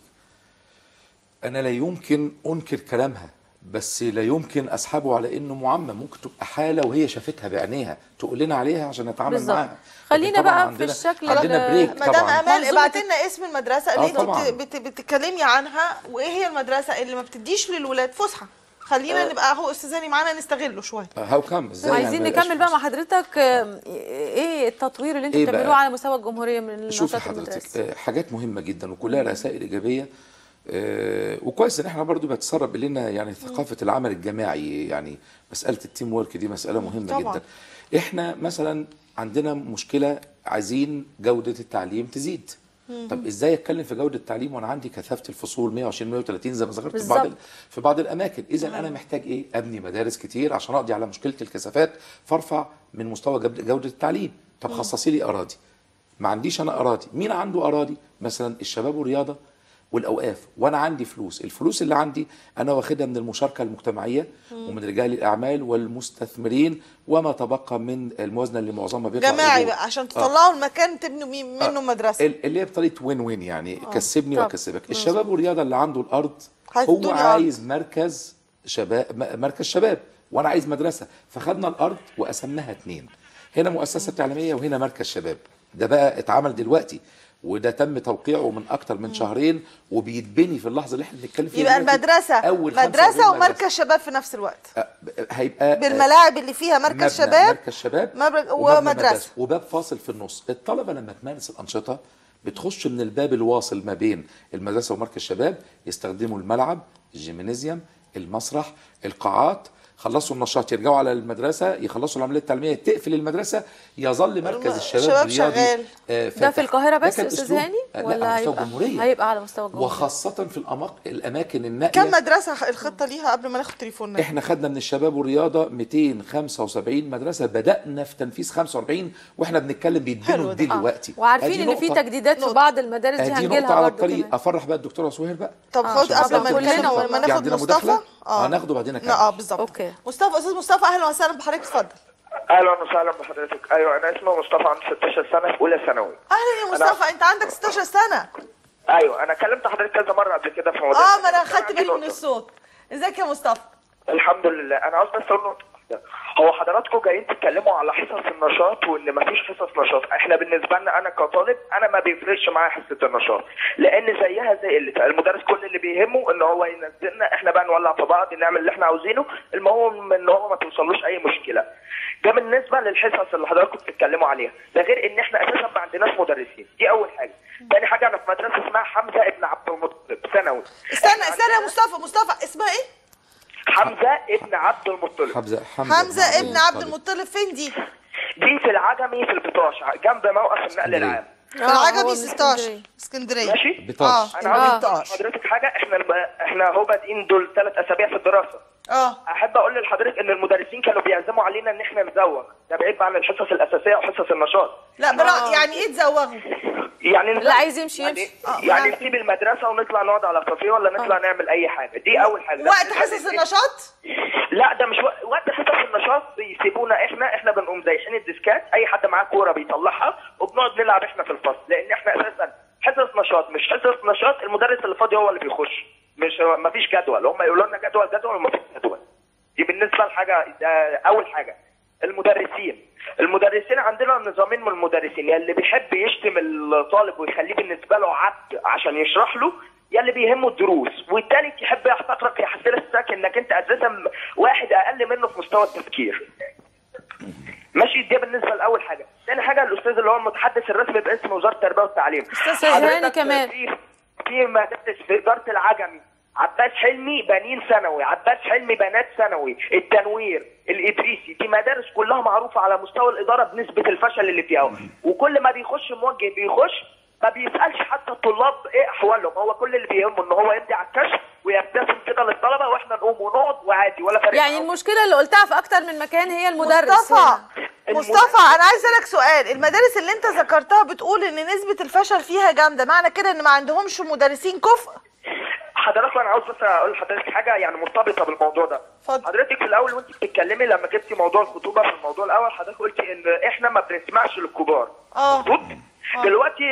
انا لا يمكن انكر كلامها بس لا يمكن اسحبه على انه معمم ممكن تبقى حاله وهي شافتها بعينيها تقول لنا عليها عشان نتعامل بالظبط. معاها خلينا لكن طبعاً بقى في عندنا الشكل عندنا ال- بريك مدام طبعا امال منظومة ابعت لنا اسم المدرسه اللي آه، انت طبعاً. بت... بت... بتتكلمي عنها وايه هي المدرسه اللي ما بتديش للولاد فسحه خلينا نبقى اهو استاذ هاني معانا نستغله شويه هاو كم ازاي وعايزين يعني ما يبقاش نكمل بقى مع حضرتك آم، ايه التطوير اللي انتوا إيه بتعملوه بقى؟ على مستوى الجمهوريه من شوفي النشاط حضرتك المدرسي آه، حاجات مهمه جدا وكلها رسائل ايجابيه آه، وكويس ان احنا برضو بتسرب لنا يعني ثقافه العمل الجماعي يعني مساله التيم ورك دي مساله مهمه طبعاً. جدا احنا مثلا عندنا مشكله عايزين جوده التعليم تزيد طب ازاي اتكلم في جوده التعليم وانا عندي كثافه الفصول 120 130 زي ما ذكرت في بعض ال- بالظبط. في بعض الاماكن اذا انا محتاج ايه ابني مدارس كتير عشان اقضي على مشكله الكثافات فارفع من مستوى جب- جوده التعليم طب خصصي لي اراضي ما عنديش انا اراضي مين عنده اراضي مثلا الشباب والرياضه والاوقاف وانا عندي فلوس الفلوس اللي عندي انا واخدها من المشاركه المجتمعيه ومن رجال الاعمال والمستثمرين وما تبقى من الموازنه اللي معظمها بيطلع جماعي أجور. بقى عشان آه. تطلعوا المكان تبنوا مي- منه مدرسه ال- اللي هي بطريقه وين وين يعني كسبني طب. واكسبك الشباب والرياضه اللي عنده الارض هتدوني هو أرض. عايز مركز شباب م- مركز شباب وانا عايز مدرسه فخدنا الارض وقسمناها اتنين هنا مؤسسه تعليميه وهنا مركز شباب ده بقى اتعمل دلوقتي وده تم توقيعه من اكتر من شهرين وبيتبني في اللحظه اللي احنا بنتكلم فيها يبقى دلوقتي المدرسه اول مدرسه 45 ومركز شباب في نفس الوقت أه، ب- هيبقى أه، بالملاعب اللي فيها مركز مبنى شباب مركز شباب مبر- ومبنى ومدرسة. وباب فاصل في النص الطلبه لما تمارس الانشطه بتخش من الباب الواصل ما بين المدرسه ومركز الشباب يستخدموا الملعب الجيمنازيوم المسرح القاعات خلصوا النشاط يرجعوا على المدرسه يخلصوا العمليه التعليميه تقفل المدرسه يظل مركز الشباب الشباب الرياضي شغال. آه، ده فاتح. في القاهره ده بس كان استاذ أسلوب- هاني آه، لا ولا على مستوى هيبقى الجمهوريه هيبقى على مستوى الجمهوريه وخاصه في الأماك... الاماكن النائيه كم مدرسه الخطه ليها قبل ما ناخد تليفوننا احنا خدنا من الشباب والرياضه 275 مدرسه بدانا في تنفيذ 45 واحنا بنتكلم حلو بيتبنوا ده. دلوقتي وعارفين أدي ان في نقطة- تجديدات في نقطة. بعض المدارس دي ادي هنجي نقطه لها على برضه الطريق كمان. افرح بقى الدكتوره سهير بقى طب آه، خد عشان قبل ما كلنا نتكلم والله. ما في ناخد عندنا مصطفى مداخله هناخده بعدين لا اه كمان بالظبط أوكي. مصطفى استاذ مصطفى اهلا وسهلا بحضرتك اتفضل اهلا وسهلا بحضرتك ايوه انا اسمي مصطفى عندي 16 سنه في اولى ثانوي اهلا يا مصطفى انت عندك 16 سنه ايوه انا كلمت حضرتك كذا مره قبل كده في موضوع اه ما انا بس خدت عندي بالي من نقطة. الصوت ازيك يا مصطفى الحمد لله انا عاوز بس اقول نقطة واحدة. هو حضراتكم جايين تتكلموا على حصص النشاط وان مفيش حصص نشاط احنا بالنسبه لنا انا كطالب انا ما بيفرقش معايا حصه النشاط لان زيها زي اللي المدرس كل اللي بيهمه ان هو ينزلنا احنا بقى نولع في بعض نعمل اللي احنا عاوزينه المهم ان هو ما توصلوش اي مشكله ده بالنسبه للحصص اللي حضراتكم بتتكلموا عليها ده غير ان احنا اساسا ما عندناش مدرسين دي اول حاجه تاني حاجه انا في مدرسه اسمها حمزه ابن عبد المطلب ثانوي استنى إحنا استنى يا عندنا مصطفى مصطفى اسمها ايه حمزه ابن عبد المطلب حمزه حمزه, حمزه ابن عبد المطلب فين دي دي في العجمي في البطاش جنب موقف النقل اسكندرية. العام في آه، هو العجمي من 16 اسكندرية. اسكندريه ماشي بطاش انا عاوز آه. أقول لحضرتك حاجه احنا الب... احنا هو بادئين دول ثلاث اسابيع في الدراسه اه احب اقول لحضرتك ان المدرسين كانوا بيعزموا علينا ان احنا نزوغ ده بعيد بقى عن الحصص الاساسيه وحصص النشاط لا برا يعني ايه تزوغوا يعني لا عايز يمشي يعني, يمشي. آه، يعني يعني- نسيب المدرسه ونطلع نقعد على كافيه ولا نطلع نعمل اي حاجه دي اول حاجه ده وقت بالنسبة حصص للإيه؟ النشاط لا ده مش وق- وقت حصص النشاط بيسيبونا احنا احنا بنقوم زايحين الديسكات اي حد معاه كوره بيطلعها وبنقعد نلعب احنا في الفصل لان احنا اساسا حصص نشاط مش حصص نشاط المدرس اللي فاضي هو اللي بيخش مش ما فيش جدول هم يقولوا لنا جدول جدول وما فيش جدول دي بالنسبه لحاجه ده اول حاجه المدرسين المدرسين عندنا نظامين من المدرسين يا اللي بيحب يشتم الطالب ويخليه بالنسبه له عبد عشان يشرح له يا اللي بيهمه الدروس والتالت يحب يحتقرك يحسسك انك انت اساسا واحد اقل منه في مستوى التفكير ماشي دي بالنسبه لاول حاجه ثاني حاجه الاستاذ اللي هو المتحدث الرسمي باسم وزاره التربيه والتعليم أستاذ هاني حضرتك كمان. في في مدارس في اداره العجمي عباس حلمي بنين ثانوي عباس حلمي بنات ثانوي التنوير الادريسي دي مدارس كلها معروفه على مستوى الاداره بنسبه الفشل اللي فيها وكل ما بيخش موجه بيخش ما بيسالش حتى الطلاب ايه احوالهم هو كل اللي بيهمه ان هو يمضي على الكشف ويبتسم كده للطلبه واحنا نقوم ونقعد وعادي ولا فارق يعني معاهم. المشكله اللي قلتها في اكتر من مكان هي المدرس مصطفى هنا. مصطفى انا عايز اسالك سؤال المدارس اللي انت ذكرتها بتقول ان نسبه الفشل فيها جامده معنى كده ان ما عندهمش مدرسين كفء حضرتك انا عاوز بس اقول لحضرتك حاجه يعني مرتبطه بالموضوع ده اتفضل. حضرتك في الاول وانت بتتكلمي لما جبتي موضوع الخطوبه في الموضوع الاول حضرتك قلتي ان احنا ما بنسمعش للكبار اه مظبوط دلوقتي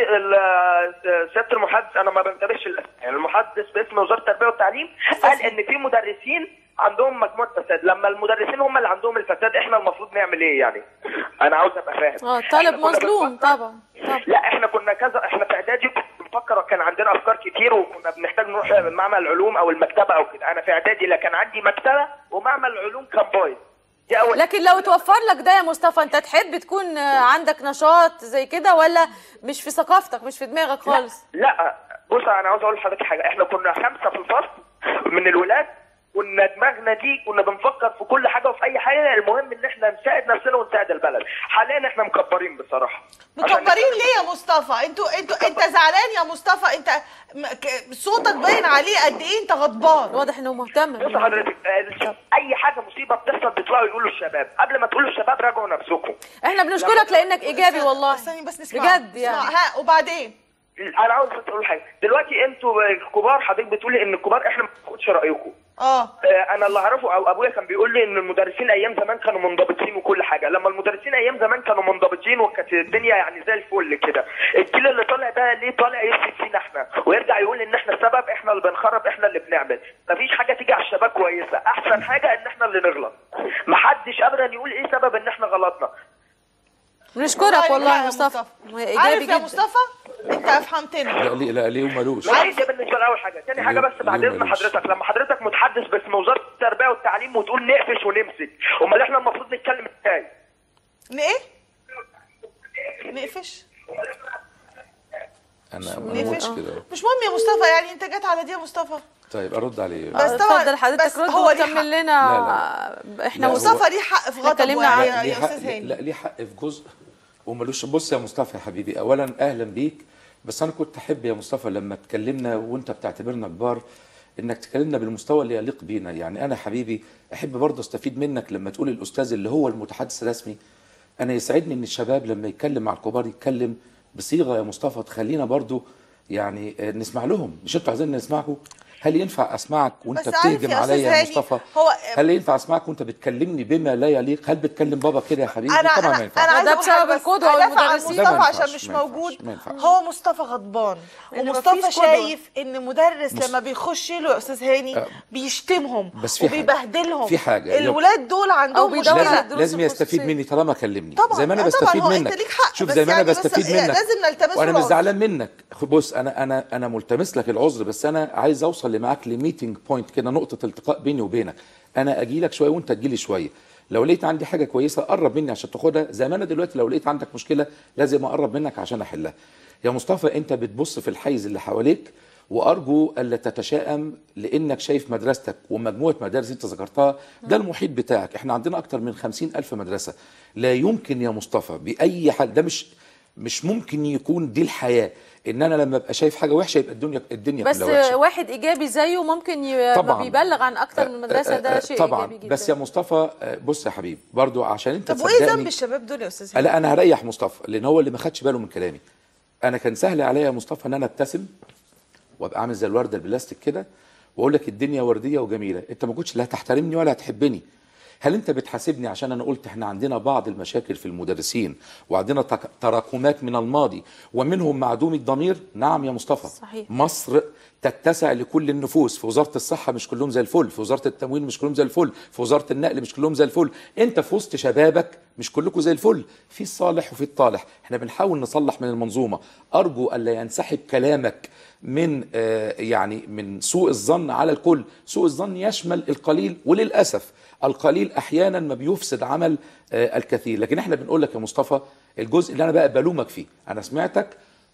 ال- سياده المحدث انا ما بنتبهش للأسماء. يعني المحدث باسم وزاره التربيه والتعليم قال ان في مدرسين عندهم مجموعه فساد لما المدرسين هم اللي عندهم الفساد احنا المفروض نعمل ايه يعني انا عاوز ابقى فاهم اه إحنا طالب كنا مظلوم بنفكر- طبعا طبعا لا احنا كنا كذا احنا في اعدادي كنت بنفكر كان عندنا افكار كتير وكنا بنحتاج نروح معمل علوم او المكتبه او كده انا في اعدادي لا كان عندي مكتبه ومعمل علوم كان بايظ دي اول لكن لو توفر لك ده يا مصطفى انت تحب تكون آه، عندك نشاط زي كده ولا مش في ثقافتك مش في دماغك خالص لا بص انا عاوز اقول لحضرتك حاجه احنا كنا خمسه في الفصل من الولاد كنا دماغنا دي كنا بنفكر في كل حاجه وفي اي حاجه المهم ان احنا نساعد نفسنا ونساعد البلد حاليا احنا مكبرين بصراحه عشان مكبرين ليه يا مصطفى انتوا انتوا انت زعلان يا مصطفى انت م- ك- صوتك باين عليه قد ايه انت غضبان واضح انه مهتم بص بالموضوع. حضرتك آه، اي حاجه مصيبه بتحصل بيطلعوا يقولوا الشباب قبل ما تقولوا الشباب راجعوا نفسكم احنا بنشكرك لانك ايجابي والله استني بس نسمع بجد نسمع. يعني ها وبعدين انا عاوز بس اقول حاجه دلوقتي انتوا الكبار حضرتك بتقولي ان الكبار احنا ما بناخدش رايكم اه آه، انا اللي اعرفه او ابويا كان بيقول لي ان المدرسين ايام زمان كانوا منضبطين وكل حاجه لما المدرسين ايام زمان كانوا منضبطين وكانت الدنيا يعني زي الفل كده الجيل اللي طالع ده ليه طالع يشتم فينا احنا ويرجع يقول ان احنا السبب احنا اللي بنخرب احنا اللي بنعمل مفيش حاجه تيجي على الشباب كويسه احسن حاجه ان احنا اللي نغلط محدش ابدا يقول ايه سبب ان احنا غلطنا بنشكرك والله يا يا مصطفى عارف ايجابي يا جدا مصطفى انت افهمتني لا ليه لا ليه ومالوش عارف ده بالنسبه لاول حاجه تاني حاجه بس بعد اليوم اذن مالوش. حضرتك لما حضرتك متحدث باسم وزاره التربيه والتعليم وتقول نقفش ونمسك امال احنا المفروض نتكلم ازاي ن- ايه نقفش انا ما نقفش قلتش كده مش مهم يا مصطفى يعني انت جت على دي يا مصطفى طيب ارد عليه بس آه، طبعا اتفضل حضرتك بس رد هو ليه حق. وكمل لنا لا، احنا لا، وصف مصطفى ليه حق في غضبه اتكلمنا يعني عن- يا, ليه يا حق استاذ هاني لا ليه حق في جزء ومالوش بص يا مصطفى يا حبيبي اولا اهلا بيك بس انا كنت احب يا مصطفى لما اتكلمنا وانت بتعتبرنا كبار انك تكلمنا بالمستوى اللي يليق بينا يعني انا حبيبي احب برضه استفيد منك لما تقول الاستاذ اللي هو المتحدث الرسمي انا يسعدني ان الشباب لما يتكلم مع الكبار يتكلم بصيغه يا مصطفى تخلينا برضه يعني آه، نسمع لهم مش انتوا عايزين نسمعكم هل ينفع اسمعك وانت بس عارف بتهجم يا أستاذ عليا يا هاني، مصطفى هو- هل ينفع اسمعك وانت بتكلمني بما لا يليق هل بتكلم بابا كده يا حبيبي انا طبعا ما انا ينفعش انا عايزه ده اقول حاجه بسبب بس القدوة ادافع عن والمدرسين. ده ما مصطفى ينفعش، عشان مش ما ينفعش، موجود ما ينفعش. هو مصطفى غضبان إن ومصطفى مفيش قدوة. شايف ان مدرس لما بيخش له يا استاذ هاني بيشتمهم بس في حاجة. وبيبهدلهم في حاجة. الولاد دول أو عندهم بيدور على مشكله الدروس لازم يستفيد الخصوصية. مني طالما كلمني طبعا زي ما انا آه طبعا، بستفيد هو منك انت ليك حق شوف بس زي ما انا يعني بس بستفيد يعني منك لازم نلتمس وانا له مش العذر. زعلان منك بص انا انا انا ملتمس لك العذر بس انا عايز اوصل معاك لميتنج بوينت كده نقطه التقاء بيني وبينك انا اجي لك شويه وانت تجي لي شويه لو لقيت عندي حاجه كويسه قرب مني عشان تاخدها زي ما انا دلوقتي لو لقيت عندك مشكله لازم اقرب منك عشان احلها يا مصطفى انت بتبص في الحيز اللي حواليك وارجو الا تتشائم لانك شايف مدرستك ومجموعه مدارس انت ذكرتها ده المحيط بتاعك احنا عندنا اكتر من خمسين الف مدرسه لا يمكن يا مصطفى باي حال ده مش مش ممكن يكون دي الحياه ان انا لما ابقى شايف حاجه وحشه يبقى الدنيا الدنيا بس كلها وحشه واحد ايجابي زيه ممكن يبقى طبعاً. بيبلغ عن اكتر من مدرسه ده شيء طبعا ايجابي جدا بس يا مصطفى آه، بص يا حبيبي برضو عشان انت طب وايه ذنب تصدقني الشباب دول يا استاذ هاني لا انا هريح مصطفى لان هو اللي ما خدش باله من كلامي انا كان سهل عليا يا مصطفى ان انا ابتسم وابقى عامل زي الورده البلاستيك كده واقول لك الدنيا ورديه وجميله انت ما كنتش لا تحترمني ولا هتحبني هل انت بتحاسبني عشان انا قلت احنا عندنا بعض المشاكل في المدرسين وعندنا تك- تراكمات من الماضي ومنهم معدوم الضمير نعم يا مصطفى صحيح. مصر تتسع لكل النفوس في وزاره الصحه مش كلهم زي الفل في وزاره التموين مش كلهم زي الفل في وزاره النقل مش كلهم زي الفل انت في وسط شبابك مش كلكم زي الفل في الصالح وفي الطالح احنا بنحاول نصلح من المنظومه ارجو الا ينسحب كلامك من آه، يعني من سوء الظن على الكل سوء الظن يشمل القليل وللاسف القليل احيانا ما بيفسد عمل آه، الكثير لكن احنا بنقول لك يا مصطفى الجزء اللي انا بقى بلومك فيه انا سمعتك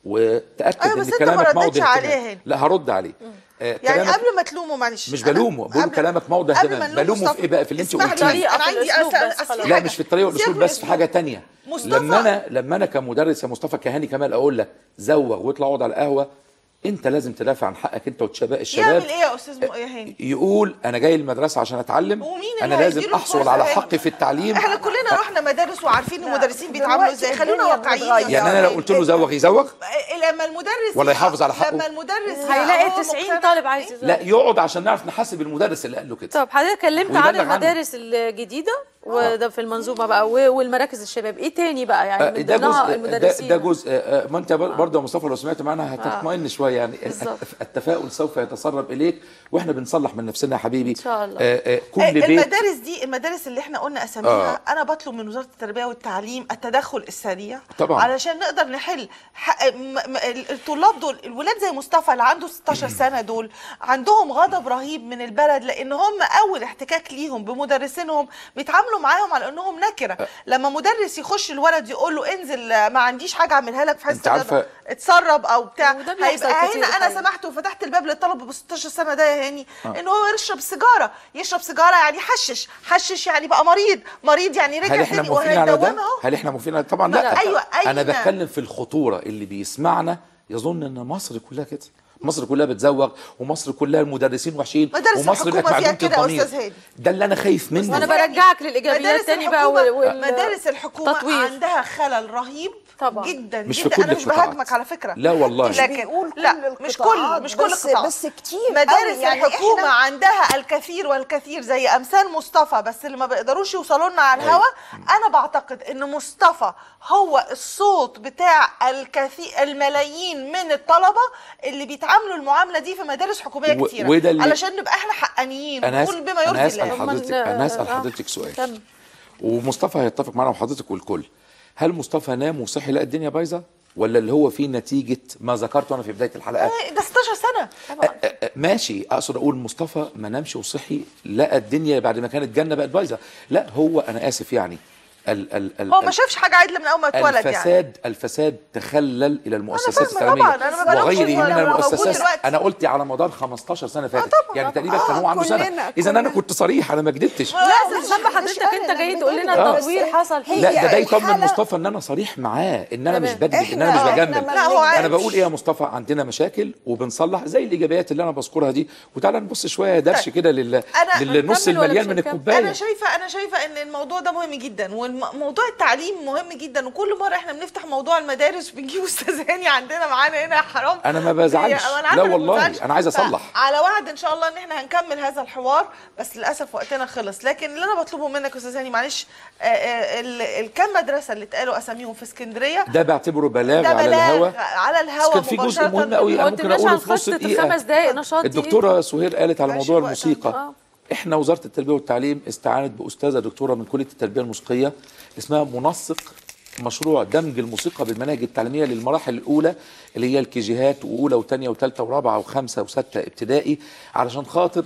وتاكد أيوة، ان بس أنت ما كلامك موضع ردتش عليه اهتمام. هنا. لا هرد عليه آه، يعني كلامك قبل ما تلومه معلش مش أنا- بلومه بقول قبل- كلامك موضع قبل ما اهتمام نلوم بلومه في مصطفى، ايه بقى في اللي انت اسمح لي، قلتيه طريقة انا في عندي الأسلوب أس- بس أس- خلاص. في لا حاجة. مش في الطريقه والاسلوب سيبك من بس في حاجه تانية مصطفى- لما انا لما انا كمدرس يا مصطفى كهاني كمال اقول لك زوغ واطلع اقعد على القهوه انت لازم تدافع عن حقك انت والشباب الشباب يعمل ايه يا استاذ م- يا هاني يقول انا جاي المدرسه عشان اتعلم ومين انا اللي لازم هيديله احصل الفرصة على هاني؟ حقي في التعليم احنا كلنا رحنا مدارس وعارفين المدرسين بيتعاملوا دلوقتي ازاي خلونا الدنيا واقعيين يا بتتغير. يعني انا لو أستاذ قلت له هاني. زوغ يزوغ لما المدرس ولا يحافظ على حقه؟ لما المدرس هيلاقي هو 90 مقتنع- طالب عايز يزوغ. لا يقعد عشان نعرف نحاسب المدرس اللي قال له كده طب حضرتك اتكلمت ويبلغ عن عنه. المدارس الجديده وده في المنظومه بقى و- والمراكز الشباب ايه تاني بقى يعني آه، من ده ضمنها جزء ده, المدرسين ده جزء آه، ما انت بر- برضه يا مصطفى لو سمعت معانا هتطمئن شويه يعني بالظبط. التفاؤل سوف يتسرب اليك واحنا بنصلح من نفسنا يا حبيبي إن شاء الله. آه، آه، كل آه، بيت المدارس دي المدارس اللي احنا قلنا اساميها آه. انا بطلب من وزاره التربيه والتعليم التدخل السريع طبعاً. علشان نقدر نحل حق م- م- الطلاب دول الولاد زي مصطفى اللي عنده 16 سنه دول عندهم غضب رهيب من البلد لان هم اول احتكاك ليهم بمدرسينهم بيتعاملوا معاهم على انهم نكره لما مدرس يخش الولد يقول له انزل آه، ما عنديش حاجه اعملها لك في حصه أنت عارفة- الرياضة، اتسرب او بتاع وده بيحصل هيبقى كتير هنا انا الحقيقة. سمحت وفتحت الباب للطلبه ب 16 سنه ده يا هاني ان هو يشرب سيجاره يشرب سيجاره يعني حشش حشش يعني بقى مريض مريض يعني رجع هل احنا تاني موافقين على ده؟ وهيدومها اهو هل احنا موافقين على طبعا لا لا، أيوة، انا أين؟ بتكلم في الخطوره اللي بيسمعنا يظن ان مصر كلها كده مصر كلها بتزوغ ومصر كلها المدرسين وحشين مدارس ومصر الحكومة بقت فيها معدومه كده يا الضمير أستاذ هادي. ده اللي انا خايف منه وانا برجعك للايجابيات مدارس تاني بقى الحكومة وال... وال... مدارس الحكومه تطوير. عندها خلل رهيب طبعاً. جدا مش في جدا كل انا مش القطاعات. بهاجمك على فكره لا والله مش لكن بيقول كل لا مش كل القطاعات، مش كل بس- القطاعات بس كتير مدارس قوي، يعني الحكومه إحنا- عندها الكثير والكثير زي امثال مصطفى بس اللي ما بيقدروش يوصلوا لنا على الهوا انا بعتقد ان مصطفى هو الصوت بتاع الكثير الملايين من الطلبه اللي بيتعاملوا المعامله دي في مدارس حكوميه و- كتيره وده اللي- علشان نبقى احنا حقانيين انا ونقول هس- بما انا يرضي هسال الله هم حضرتك ال- انا هسال آه. حضرتك سؤال كمل. ومصطفى هيتفق معانا وحضرتك والكل هل مصطفى نام وصحي لقى الدنيا بايظه ولا اللي هو فيه نتيجه ما ذكرته انا في بدايه الحلقه آه، ده 16 سنه أ- أ- ماشي اقصد اقول مصطفى ما نامش وصحي لقى الدنيا بعد ما كانت جنه بقت بايظه لا هو انا اسف يعني ال ال ال هو ما شافش حاجه عدله من اول ما اتولد يعني الفساد الفساد تخلل الى المؤسسات فاهمة التعليميه طبعاً، أنا ما بلومش وغيره هو من لو موجود المؤسسات دلوقتي. انا قلت على مدار 15 سنه فاتت طبعاً، يعني طبعاً. تقريبا كان هو عنده كلنا- سنه اذا انا كلنا. كنت صريح انا ما كدبتش لا مش- ذنب مش حضرتك أنا انت اللي جاي تقول لنا بقول، التطوير بس حصل هي- لا ده ده يطمن الحالة- مصطفى ان انا صريح معاه ان انا مش تمام. بكذب ان انا مش إحنا- بجمل إحنا ما لا، هو عارف. انا بقول ايه يا مصطفى عندنا مشاكل وبنصلح زي الايجابيات اللي انا بذكرها دي وتعالى نبص شويه درش طيب. كده لل... أنا- للنص هنكمل ولا المليان مش من هنكمل؟ الكوبايه انا شايفه انا شايفه ان الموضوع ده مهم جدا وموضوع التعليم مهم جدا وكل مره احنا بنفتح موضوع المدارس بنجيب استاذ هاني عندنا معانا هنا يا حرام أنا ما بزعلش. يعني أنا لا عارفة إنك ما والله، بتزعلش. أنا عايز أصلح. على وعد ان شاء الله ان احنا هنكمل هذا الحوار بس للاسف وقتنا خلص لكن اللي انا بطلبه منك يا استاذ هاني معلش آه، آه، ال- الكام مدرسه اللي اتقالوا اساميهم في اسكندريه ده بعتبره بلاغ ده على بلاغ الهوا على بس الهوا كان في جزء مباشرة. مهم قوي ما انا ممكن قلتلناش اقوله عن في نص خطه دقيقه الخمس دقائق نشاط دي إيه؟ الدكتوره سهير قالت على ماشي موضوع وقتها. الموسيقى آه. احنا وزاره التربيه والتعليم استعانت باستاذه دكتوره من كليه التربيه الموسيقيه اسمها منسق مشروع دمج الموسيقى بالمناهج التعليميه للمراحل الاولى اللي هي الكيجيهات واولى وثانيه وثالثه ورابعه وخمسه وسته ابتدائي علشان خاطر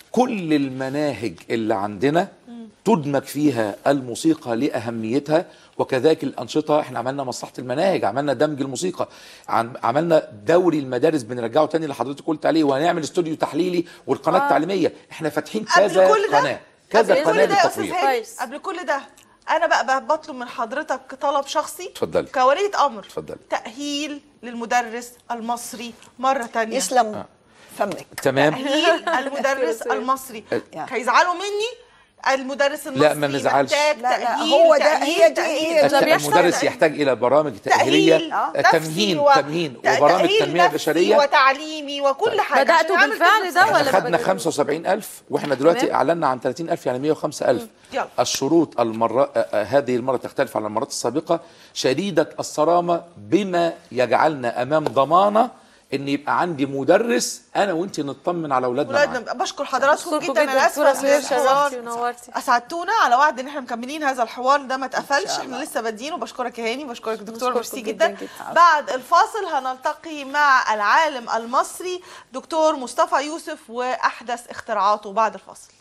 كل المناهج اللي عندنا تدمج فيها الموسيقى لاهميتها وكذلك الانشطه احنا عملنا مصلحه المناهج عملنا دمج الموسيقى عم- عملنا دوري المدارس بنرجعه تاني اللي حضرتك قلت عليه وهنعمل استوديو تحليلي والقناه التعليميه احنا فاتحين قبل كذا كل ده قناه كذا قبل قناه كل ده يا استاذ للتطوير هاني كويس. قبل كل ده انا بقى, بقى بطلب من حضرتك طلب شخصي اتفضلي. كولية امر اتفضلي. تاهيل للمدرس المصري مره تانية يسلم فمك تمام تاهيل المدرس المصري يعني. هيزعلوا مني المدرس المصري لا، ما نزعلش. محتاج لا، لا، تأهيل هو ده- تأهيل هي دي- تأهيل هي الت- ده بيحصل. المدرس يحتاج الى برامج تاهيليه تأهيل آه، نفسي تمهين و- تمهين ت- وبرامج تأهيل تنميه نفسي بشريه وتعليمي وكل حاجه بدأتوا عشان أعمل بالفعل طفل ده صحي. ولا احنا خدنا بدأتوا؟ 75000 واحنا دلوقتي تمام. اعلنا عن 30000 يعني 105000 يلا. الشروط المرة آه، آه، هذه المرة تختلف عن المرات السابقة شديدة الصرامة بما يجعلنا أمام ضمانة ان يبقى عندي مدرس انا وانت نطمن على اولادنا معاه. ولادنا بشكر حضراتكم بشكركم جدا جدا انا دكتورة اسفه سهير، من الحوار. شرفتي ونورتي. اسعدتونا على وعد ان احنا مكملين هذا الحوار ده ما اتقفلش احنا لسه بادئين وبشكرك يا هاني بشكرك دكتور بشكركم ميرسي جداً جدا, جداً. بعد الفاصل هنلتقي مع العالم المصري دكتور مصطفى يوسف واحدث اختراعاته بعد الفاصل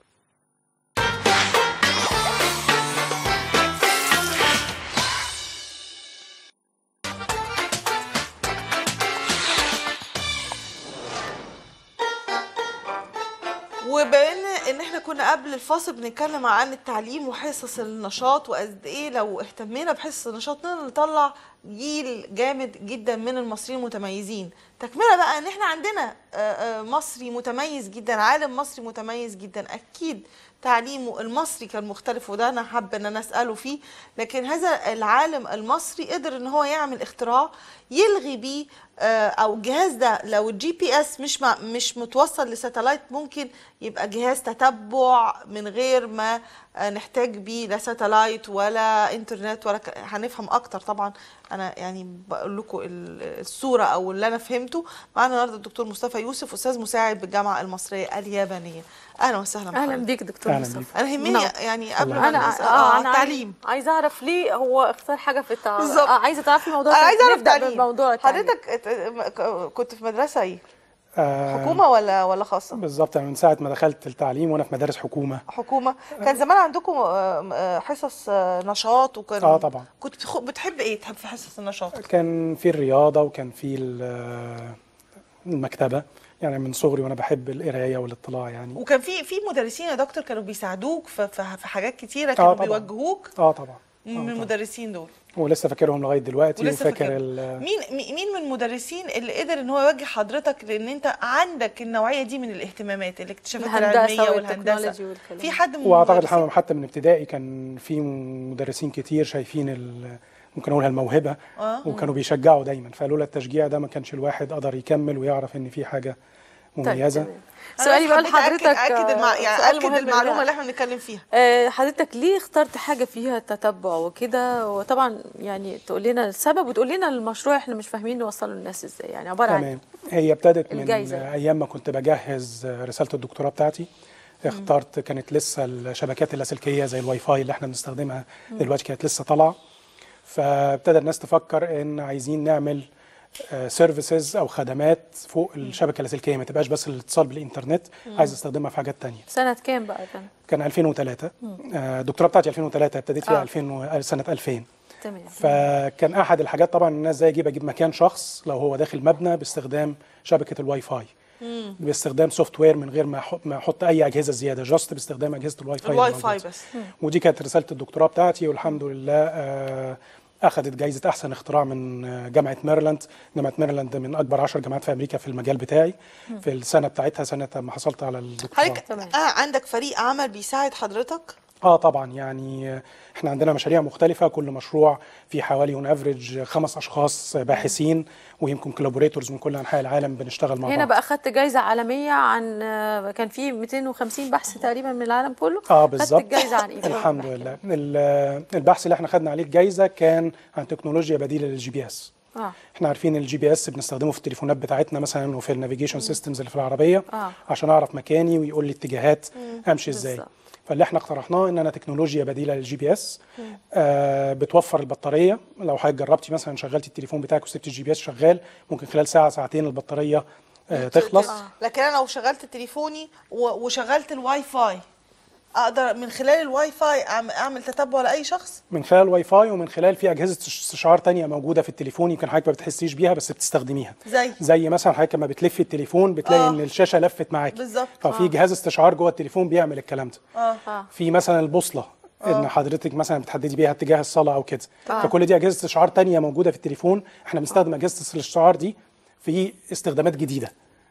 وبان ان احنا كنا قبل الفاصل بنتكلم عن التعليم وحصص النشاط وقد ايه لو اهتمينا بحصص النشاط نقدر نطلع جيل جامد جدا من المصريين المتميزين تكمله بقى ان احنا عندنا آه، آه، مصري متميز جدا عالم مصري متميز جدا اكيد تعليمه المصري كان مختلف وده انا حابه ان انا اساله فيه لكن هذا العالم المصري قدر ان هو يعمل اختراع يلغي بيه آه، او الجهاز ده لو الجي بي اس مش مع مش متوصل لساتلايت ممكن يبقى جهاز تتبع من غير ما آه، نحتاج بيه لا ساتلايت ولا انترنت ولا ك... هنفهم اكتر طبعا انا يعني بقول لكم ال- الصوره او اللي انا فهمته معانا النهارده الدكتور مصطفى يوسف استاذ مساعد بالجامعه المصريه اليابانيه اهلا وسهلا اهلا بحضرتك. بيك دكتور أهلا مصطفى بيك. انا يهمني نعم. يعني قبل ما انا نسأل- اه انا التعليم عايزه اعرف ليه هو اختار حاجه في التعليم بالظبط. آه عايزه تعرفي موضوع انا عايزه اعرف نبدا تعليم بالموضوع التعليم. حضرتك ات- م- كنت في مدرسه ايه آه، حكومه ولا ولا خاصه بالظبط أنا من ساعة ما دخلت التعليم وأنا في مدارس حكومة حكومه كان زمان عندكم آه، آه، حصص آه، نشاط وكان آه، طبعا. كنت بتخ- بتحب ايه تحب في حصص النشاط كان في الرياضة وكان في ال- المكتبة يعني من صغري وأنا بحب القراية والاطلاع يعني وكان في في مدرسين يا دكتور كانوا بيساعدوك في في في حاجات كتيره كانوا طبعا. بيوجهوك اه طبعا من المدرسين دول ولسه فاكرهم لغاية دلوقتي ولسه وفاكر فاكر ال- مين مي- مين من المدرسين اللي قدر ان هو يوجه حضرتك لان انت عندك النوعيه دي من الاهتمامات الاكتشافات الهندسة العلميه والتكنولوجي والهندسه والكلام في حد من واعتقد المدرسين؟ الحمد حتى من ابتدائي كان في مدرسين كتير شايفين ال- ممكن اقولها الموهبه آه. وكانوا بيشجعوا دايما فلولا التشجيع ده ما كانش الواحد قدر يكمل ويعرف ان في حاجه مميزه تمام. أنا سؤالي بس بقى حبيت لحضرتك اكد اكد المع... آه، يعني سؤال اكد مهم المعلومه جداً. اللي احنا بنتكلم فيها آه، حضرتك ليه اخترت حاجة فيها تتبع وكده وطبعا يعني تقول لنا السبب وتقول لنا المشروع احنا مش فاهمين نوصله للناس ازاي يعني عبارة عن تمام هي ابتدت من الجايزة. ايام ما كنت بجهز رساله الدكتوراه بتاعتي اخترت كانت لسه الشبكات اللاسلكيه زي الواي فاي اللي احنا بنستخدمها دلوقتي كانت لسه طالعه فابتدى الناس تفكر ان عايزين نعمل سيرفيسز او خدمات فوق الشبكه اللاسلكيه ما تبقاش بس الاتصال بالانترنت عايز استخدمها في حاجات تانية سنة كام بقى كان كان 2003 آه، الدكتوراه بتاعتي 2003 ابتديت فيها آه. 2000 و- سنه 2000 تمام فكان احد الحاجات طبعا الناس ازاي اجيب اجيب مكان شخص لو هو داخل مبنى باستخدام شبكه الواي فاي باستخدام سوفت وير من غير ما أحط- ما احط اي اجهزه زياده جاست باستخدام اجهزه الواي فاي الواي الموجودة. فاي بس ودي كانت رساله الدكتوراه بتاعتي والحمد لله آه، اخذت جائزه احسن اختراع من آه، جامعه ميرلاند جامعه ميرلاند من اكبر 10 جامعات في امريكا في المجال بتاعي في السنه بتاعتها سنه ما حصلت على الدكتوراه حضرتك تمام. آه عندك فريق عمل بيساعد حضرتك اه طبعا يعني آه، احنا عندنا مشاريع مختلفة كل مشروع في حوالي اون افريج خمس اشخاص باحثين ويمكن كولابوريتورز من كل انحاء العالم بنشتغل مع هنا بعض بقى خدت جايزة عالمية عن آه، كان في 250 بحث تقريبا من العالم كله اه خدت بالظبط الجايزة عن ايه الحمد لله ال- البحث اللي احنا خدنا عليه الجائزة كان عن تكنولوجيا بديلة للجي بي اس اه احنا عارفين الجي بي اس بنستخدمه في التليفونات بتاعتنا مثلا وفي النافيجيشن سيستمز اللي في العربيه آه. عشان اعرف مكاني ويقول لي اتجاهات امشي ازاي بالظبط. فاللي احنا اقترحناه ان انا تكنولوجيا بديله للجي بي اس آه بتوفر البطاريه لو حضرتك جربتي مثلا شغلتي التليفون بتاعك وسبتي الجي بي اس شغال ممكن خلال ساعه ساعتين البطاريه آه تخلص لكن انا لو شغلت تليفوني و- وشغلت الواي فاي اقدر من خلال الواي فاي أعم- اعمل تتبع لاي شخص من خلال الواي فاي ومن خلال في اجهزه استشعار تانية موجوده في التليفون يمكن حضرتك ما بتحسيش بيها بس بتستخدميها زي زي مثلا حضرتك لما بتلفي التليفون بتلاقي آه. ان الشاشه لفت معاكي بالظبط. ففي آه. جهاز استشعار جوه التليفون بيعمل الكلام ده اه اه في مثلا البوصله ان حضرتك مثلا بتحددي بيها اتجاه الصلاه او كده آه. فكل دي اجهزه استشعار تانية موجوده في التليفون احنا بنستخدم اجهزه الاستشعار دي في استخدامات جديده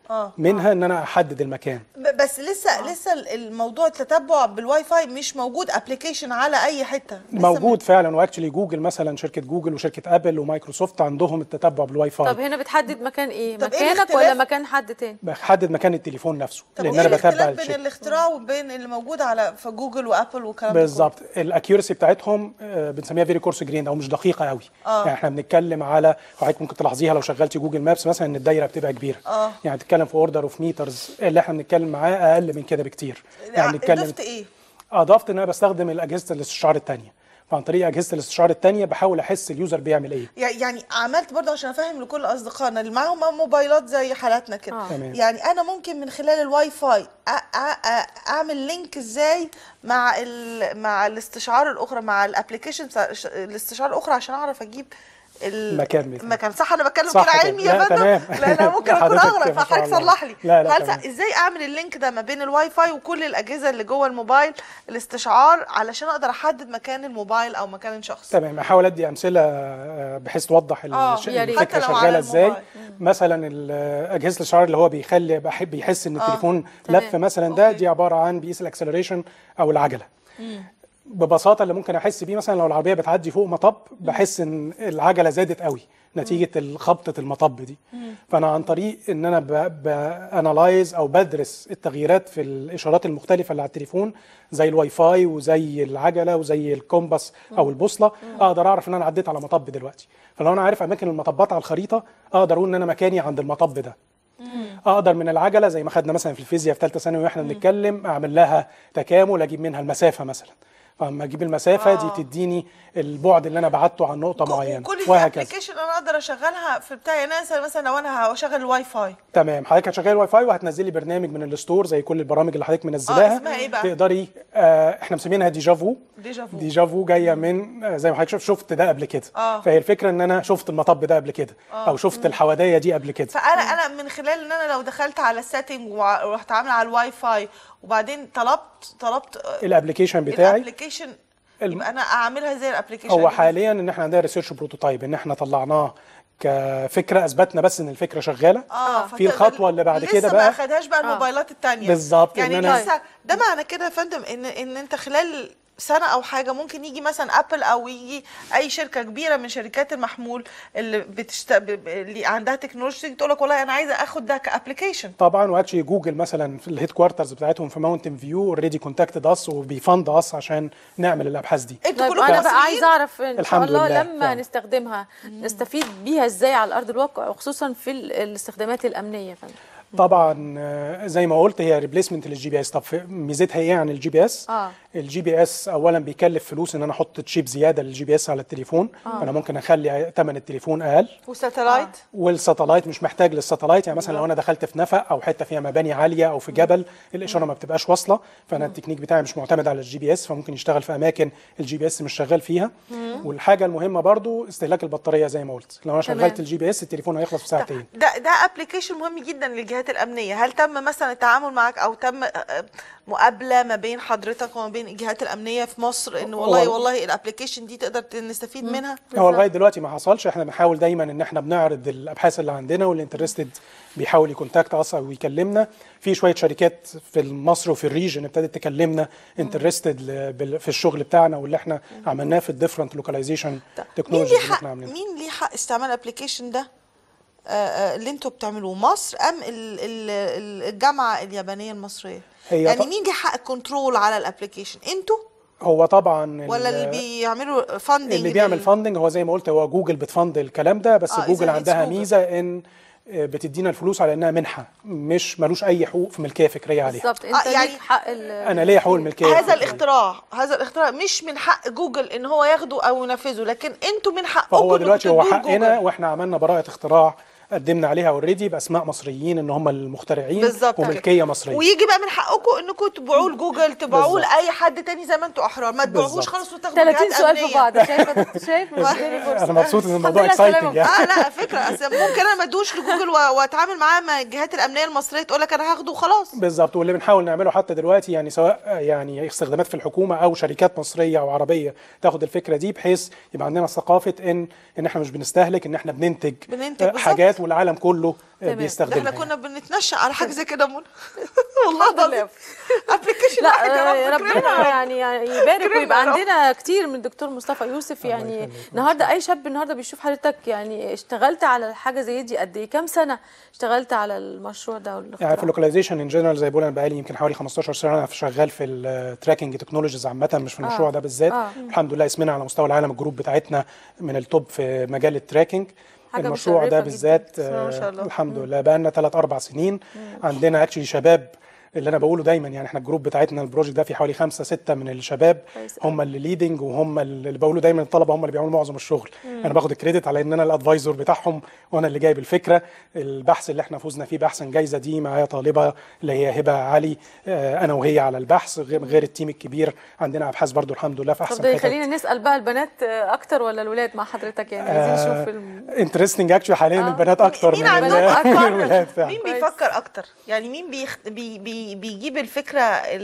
اه منها ان انا احدد المكان ب- بس لسه لسه الموضوع التتبع بالواي فاي مش موجود ابلكيشن على اي حته لسه موجود فعلا واكشلي جوجل مثلا شركه جوجل وشركه ابل ومايكروسوفت عندهم التتبع بالواي طب فاي هنا بتحدد مكان ايه طب إيه مكانك الاختلاف؟ ولا مكان حد تاني بحدد مكان التليفون نفسه طب لان ايه انا بتبع الاختلاف بين الشركه الاختراع وبين اللي موجود على في جوجل وابل والكلام ده كله؟ بالظبط الاكيورسي بتاعتهم آه، بنسميها فيري كورس جرين او مش دقيقه قوي آه. يعني احنا بنتكلم على حضرتك ممكن تلاحظيها لو شغلتي جوجل مابس مثلا ان الدايره بتبقى كبيره آه. يعني بتتكلم في اوردر اوف ميترز اللي احنا بنتكلم معاه اقل من كده بكتير يعني بنتكلم ضفت ايه؟ اضفت ان انا بستخدم الاجهزه الاستشعار الثانيه فعن طريق اجهزه الاستشعار الثانيه بحاول احس اليوزر بيعمل ايه يع- يعني عملت برضه عشان افهم لكل اصدقائنا اللي معاهم موبايلات زي حالاتنا كده آه. تمام. يعني انا ممكن من خلال الواي فاي أ- أ- أ- اعمل لينك ازاي مع ال مع الاستشعار الاخرى مع الابلكيشن الاستشعار الاخرى عشان اعرف اجيب ال- المكان بتاعي. المكان صح انا بتكلم صح كده كده. علمي لا، يا فندم تمام. لا انا ممكن اكون حضرتك اغلط ما شاء فحضرتك الله. صلح لي لا، لا، هل تمام. س- ازاي اعمل اللينك ده ما بين الواي فاي وكل الاجهزه اللي جوه الموبايل الاستشعار علشان اقدر احدد مكان الموبايل او مكان الشخص تمام احاول ادي امثله آه، بحيث توضح آه، الش- يا ريت. الفكره حتى لو على شغاله ازاي الموبايل. مثلا ال- اجهزه الاشعار اللي هو بيخلي بحب بيحس ان التليفون تمام. لف مثلا ده أوكي. دي عباره عن بيقيس الاكسلريشن او العجله ببساطه اللي ممكن احس بيه مثلا لو العربيه بتعدي فوق مطب بحس ان العجله زادت قوي نتيجه خبطه المطب دي فانا عن طريق ان انا بانالايز او بدرس التغييرات في الاشارات المختلفه اللي على التليفون زي الواي فاي وزي العجله وزي الكومباس او البوصله اقدر اعرف ان انا عديت على مطب دلوقتي فلو انا عارف اماكن المطبات على الخريطه اقدر اقول ان انا مكاني عند المطب ده اقدر من العجله زي ما خدنا مثلا في الفيزياء في ثالثه ثانوي واحنا بنتكلم اعمل لها تكامل اجيب منها المسافه مثلا فلما اجيب المسافه آه. دي تديني البعد اللي انا بعدته عن نقطه معينه وكل دي وهكذا ابلكيشن انا اقدر اشغلها في بتاعي يعني انا مثلا لو انا هشغل الواي فاي تمام حضرتك هتشغلي واي فاي وهتنزلي برنامج من الستور زي كل البرامج اللي حضرتك منزلاها آه، اسمها إيه بقى؟ تقدري آه احنا مسمينها ديجافو ديجافو. ديجافو جايه من آه زي ما حضرتك شفت شفت ده قبل كده آه. فهي الفكره ان انا شفت المطب ده قبل كده او شفت الحواديه دي قبل كده فانا انا من خلال ان انا لو دخلت على السيتنج ورحت عامله على الواي فاي وبعدين طلبت طلبت الابلكيشن بتاعي الابلكيشن الم- يبقى انا اعملها زي الابلكيشن هو حاليا ان احنا عندنا ريسيرش بروتوتايب ان احنا طلعناه كفكره اثبتنا بس ان الفكره شغاله اه في الخطوه اللي بعد كده لسه ما بقى اخدهاش بقى الموبايلات التانية بالظبط، يعني إن أنا- لسه ده معنى كده يا فندم ان ان انت خلال سنه او حاجه ممكن يجي مثلا ابل او يجي اي شركه كبيره من شركات المحمول اللي بتشت... ب- ب- اللي عندها تكنولوجيا تيجي تقول لك والله انا عايزه اخد ده كابلكيشن طبعا واكشلي جوجل مثلا في الهيد كوارترز بتاعتهم في ماونتن فيو اوريدي كونتاكتد اس وبيفند اس عشان نعمل الابحاث دي انتوا طيب كلكم انا بقى مصريين؟ عايزه اعرف ان شاء الحمد الله لله، لما فعلا. نستخدمها نستفيد بيها ازاي على ارض الواقع وخصوصا في ال- الاستخدامات الامنيه يا فندم طبعا آه، زي ما قلت هي ريبليسمنت للجي بي اس طب في- ميزتها ايه عن الجي بي اس آه. الجي بي اس اولا بيكلف فلوس ان انا احط تشيب زياده للجي بي اس على التليفون انا ممكن اخلي ثمن التليفون اقل وساتلايت والساتلايت مش محتاج للساتلايت يعني مثلا لو انا دخلت في نفق او حته فيها مباني عاليه او في جبل الاشاره ما بتبقاش واصله فانا التكنيك بتاعي مش معتمد على الجي بي اس فممكن يشتغل في اماكن الجي بي اس مش شغال فيها والحاجه المهمه برضو استهلاك البطاريه زي ما قلت لو انا تمام. شغلت الجي بي اس التليفون هيخلص في ساعتين ده ده ابلكيشن مهم جدا للجهات الامنيه هل تم مثلا التعامل معك او تم آه، مقابله ما بين حضرتك وما بين الجهات الامنيه في مصر ان والله هو- والله الابلكيشن دي تقدر ت- نستفيد منها هو لغايه دلوقتي ما حصلش احنا بنحاول دايما ان احنا بنعرض الابحاث اللي عندنا والانترستد بيحاول يكونتاكت اس او يكلمنا في شويه شركات في مصر وفي الريجن ابتدت تكلمنا انترستد في الشغل بتاعنا واللي احنا عملناه في الديفرنت لوكاليزيشن مين تكنولوجيز ليه اللي حق احنا عاملينها مين ليه حق استعمال الابلكيشن ده آه، آه، اللي انتوا بتعملوه مصر ام ال- ال- ال- الجامعه اليابانيه المصريه هي يعني ط- مين ليه حق كنترول على الابلكيشن انتوا هو طبعا ولا ال- اللي بيعملوا فاندنج اللي بيعمل فاندنج هو زي ما قلت هو جوجل بتفند الكلام ده بس آه، جوجل إذا it's عندها جوجل. ميزه ان آه، بتدينا الفلوس على انها منحه مش ملوش اي حقوق في ملكيه فكريه عليها بالظبط انت آه، يعني ليك حق ال- انا ليا حقوق الملكيه هذا الفكرية. الاختراع هذا الاختراع مش من حق جوجل ان هو ياخده او ينفذه لكن انتوا من حقكم فهو إنكم دلوقتي هو تدوه حقنا لجوجل. واحنا عملنا براءه اختراع قدمنا عليها اوريدي باسماء مصريين ان هم المخترعين بالظبط كده. وملكيه مصريه ويجي بقى من حقكم انكم تبيعوه لجوجل تبيعوه بالظبط. لاي حد تاني زي ما انتوا احرار ما تبيعوهوش بالظبط. خالص وتاخدوا 30 جهات سؤال في أمنية. بعض شايف شايف مديني فرصة. انا مبسوط ان الموضوع الحمد لله اكسايتنج سلامة. يعني اه لا فكره أصل ممكن انا ما ادوش لجوجل و- واتعامل معاه مع الجهات الامنيه المصريه تقول لك انا هاخده وخلاص بالظبط واللي بنحاول نعمله حتى دلوقتي يعني سواء يعني استخدامات في الحكومه او شركات مصريه او عربيه تاخد الفكره دي بحيث يبقى عندنا ثقافه ان ان احنا مش بنستهلك ان احنا بننتج بننتج آه، بالظبط. حاجات والعالم كله آه، تمام. ده بيستخدمها احنا يعني. كنا بنتنشأ على حاجه زي كده يا منى والله العظيم ابلكيشن لا واحد آه، يا رب ربنا كرمنا. يعني يعني يبارك كرمنا ويبقى يا رب. عندنا كتير من الدكتور مصطفى يوسف يعني يخليك. النهارده اي شاب النهارده بيشوف حضرتك يعني اشتغلت على حاجه زي دي قد ايه كام سنه اشتغلت على المشروع ده يعني في والاختراع اللوكاليزيشن ان جنرال زي ما بقول انا بقالي يمكن حوالي 15 سنه أنا شغال في التراكنج تكنولوجيز عامه مش في المشروع آه. ده بالذات آه. الحمد لله اسمنا على مستوى العالم الجروب بتاعتنا من التوب في مجال التراكنج حاجة المشروع مشرفة ده جداً. بالذات بسم الله ما شاء آه، الله. الحمد لله بقى لنا 3 4 سنين عندنا اكشلي شباب اللي انا بقوله دايما يعني احنا الجروب بتاعتنا البروجكت ده في حوالي خمسة ستة من الشباب كويس هم اللي ليدنج وهم اللي بقوله دايما الطلبه هم اللي بيعملوا معظم الشغل انا باخد الكريدت على ان انا الادفايزر بتاعهم وانا اللي جايب الفكره البحث اللي احنا فزنا فيه باحسن جايزه دي معايا طالبه اللي هي هبه علي آه، انا وهي على البحث غير غير التيم الكبير عندنا ابحاث برضو الحمد لله في احسن طب ده حتت. يخلينا نسال بقى البنات آه، اكتر ولا الولاد مع حضرتك يعني عايزين نشوف الم... انترستنج اكشلي حاليا آه. البنات اكتر مين من عندهم ال- من افكار الولاد فعلا مين كويس. بيفكر اكتر يعني مين بيخ... بي... بي... بيجيب الفكره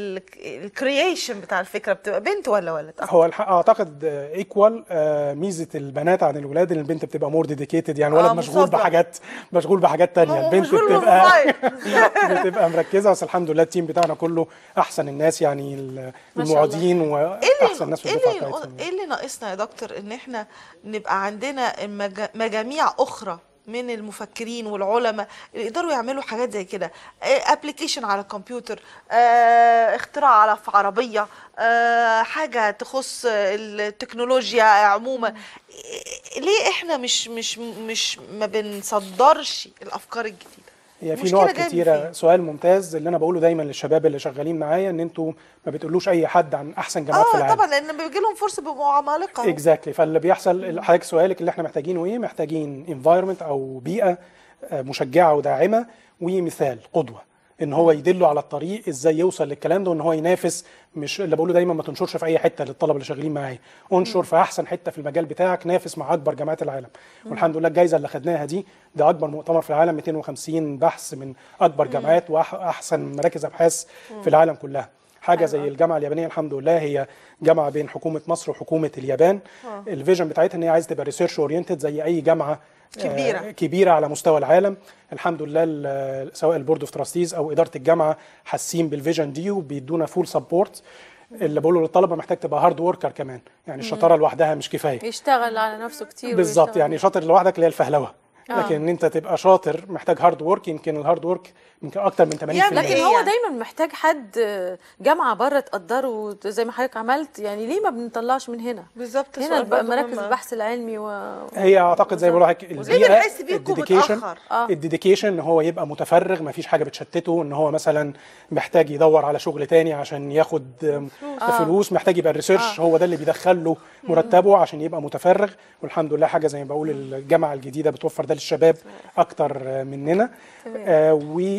الكرييشن بتاع الفكره بتبقى بنت ولا ولد هو الحق اعتقد ايكوال ميزه البنات عن الولاد ان البنت بتبقى مور ديديكيتد يعني الولد آه، مشغول مثابرة. بحاجات مشغول بحاجات تانية هو البنت مشغول بتبقى بالموبايل. بتبقى مركزه بس الحمد لله التيم بتاعنا كله احسن الناس يعني ما شاء المعيدين ايه واحسن اللي ناس في ايه الدفعه اللي بتاعتهم ايه اللي ناقصنا يا دكتور ان احنا نبقى عندنا مج- مجاميع اخرى من المفكرين والعلماء اللي يقدروا يعملوا حاجات زي كده ابلكيشن على الكمبيوتر آه، اختراع على في عربيه آه، حاجه تخص التكنولوجيا عموما إيه- ليه احنا مش مش مش ما بنصدرش الافكار الجديده هي في المشكلة نقط جاية من كتيره فين؟ سؤال ممتاز اللي انا بقوله دايما للشباب اللي شغالين معايا ان انتوا ما بتقولوش اي حد عن احسن جامعات في اه العالم طبعا لان بيجي لهم فرصه بيبقوا عمالقه أهو. اكزاكتلي فاللي بيحصل حضرتك سؤالك اللي احنا محتاجينه ايه محتاجين انفايرمنت او بيئه آه، مشجعه وداعمه ومثال قدوه ان هو يدله على الطريق ازاي يوصل للكلام ده وان هو ينافس مش اللي بقوله دايما ما تنشرش في اي حته للطلبه اللي شغالين معايا انشر في احسن حته في المجال بتاعك نافس مع اكبر جامعات العالم والحمد لله الجائزه اللي خدناها دي ده اكبر مؤتمر في العالم 250 بحث من اكبر جامعات واحسن مراكز ابحاث في العالم كلها حاجه زي الجامعه اليابانيه الحمد لله هي جامعه بين حكومه مصر وحكومه اليابان الفيجن بتاعتها ان هي عايزه تبقى ريسيرش اورينتد زي اي جامعه آه، كبيرة. كبيره على مستوى العالم الحمد لله ال- سواء البورد اوف تراستيز او اداره الجامعه حاسين بالفيجن دي وبيدونا فول سبورت اللي بقوله للطلبه محتاج تبقى هارد وركر كمان يعني الشطاره لوحدها مش كفايه يشتغل على نفسه كتير بالظبط ويشتغل يعني شاطر لوحدك اللي هي الفهلوه آه. لكن ان انت تبقى شاطر محتاج هارد ورك يمكن الهارد ورك يمكن اكتر من 80% يعمل لكن إيه هو يعني؟ دايما محتاج حد جامعه بره تقدره زي ما حضرتك عملت يعني ليه ما بنطلعش من هنا بالظبط هنا سؤال الب- برضه مراكز مهم. البحث العلمي و... هي اعتقد زي ما بقول لك ليه البيئه بنحس بيكم الديديكيشن متأخر؟ آه. الديديكيشن ان هو يبقى متفرغ ما فيش حاجه بتشتته ان هو مثلا محتاج يدور على شغل تاني عشان ياخد آم، فلوس محتاج يبقى الريسيرش هو ده اللي بيدخل له مرتبه عشان يبقى متفرغ والحمد لله حاجه زي ما بقول الجامعه الجديده بتوفر ده للشباب اكتر آه، مننا آه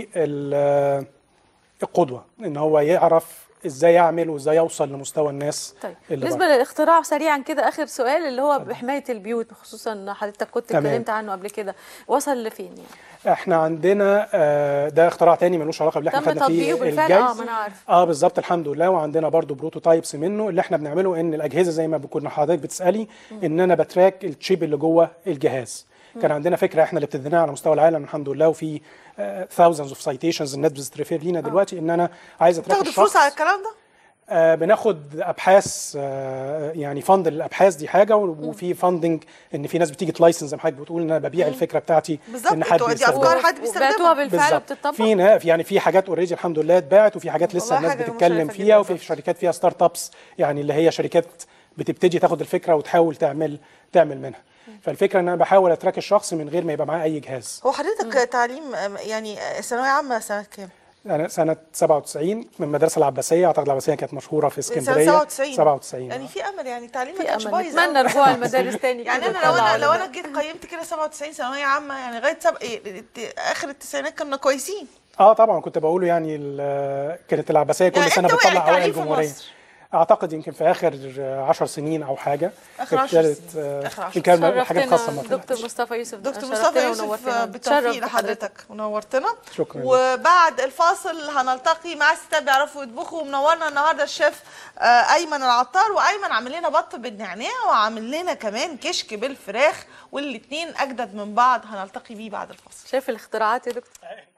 والقدوه ان هو يعرف ازاي يعمل وازاي يوصل لمستوى الناس طيب اللي بالنسبه بره. للاختراع سريعا كده اخر سؤال اللي هو بحمايه البيوت خصوصا حضرتك كنت تمام. اتكلمت عنه قبل كده وصل لفين يعني احنا عندنا آه، ده اختراع تاني ملوش علاقه باللي احنا تم خدنا فيه تطبيقه بالفعل الجايزة. اه ما انا عارف اه بالظبط الحمد لله وعندنا برضو بروتوتايبس منه اللي احنا بنعمله ان الاجهزه زي ما كنا حضرتك بتسالي ان انا بتراك التشيب اللي جوه الجهاز كان عندنا فكره احنا اللي ابتديناها على مستوى العالم الحمد لله وفي thousands اوف سايتيشنز الناس بتستريفير لينا دلوقتي ان انا عايز اتراك تاخدوا فلوس الشخص على الكلام ده آه بناخد ابحاث آه يعني فند للابحاث دي حاجه وفي فاندنج ان في ناس بتيجي تلايسنس زي ما حضرتك بتقول ان انا ببيع الفكره بتاعتي بالظبط ان حد انتوا دي يستخدمها. افكار حد وبعتوها بيستخدمها بالفعل بالظبط بتطبق في نا- في- يعني في حاجات اوريدي الحمد لله اتباعت وفي حاجات لسه والله الناس حاجة بتتكلم مشرفة فيها جداً وفي شركات فيها ستارت ابس يعني اللي هي شركات بتبتدي تاخد الفكره وتحاول تعمل تعمل منها فالفكره ان انا بحاول اتراك الشخص من غير ما يبقى معاه اي جهاز هو حضرتك تعليم آم، يعني آه، ثانويه عامه سنه كام؟ انا سنه 97 من المدرسه العباسيه اعتقد العباسيه كانت مشهوره في سنه اسكندريه 97 97 يعني في امل يعني التعليم ما في كانش امل بايظ نتمنى أوي. رجوع المدارس تاني يعني كده انا لو طلع انا لو علماء. انا جيت قيمت كده 97 ثانويه عامه يعني لغايه سب... إيه، الت- اخر التسعينات كنا كويسين اه طبعا كنت بقوله يعني ال- كانت العباسيه كل يعني سنه امتى وقع بتطلع اوائل التعليم في الجمهوريه مصر؟ اعتقد يمكن في اخر عشر سنين او حاجه آخر عشر ابتدت سنين. آه، آخر عشر في كان حاجات شرفتنا خاصه ما دكتور مصطفى يوسف دكتور شرفتنا مصطفى يوسف ونورتنا. بالتوفيق نتشرف لحضرتك ونورتنا شكرا وبعد الفاصل هنلتقي مع ستات بيعرفوا يطبخوا ومنورنا النهارده الشيف آه، ايمن العطار وايمن عامل لنا بط بالنعناع وعامل لنا كمان كشك بالفراخ والاثنين اجدد من بعض هنلتقي بيه بعد الفاصل شايف الاختراعات يا دكتور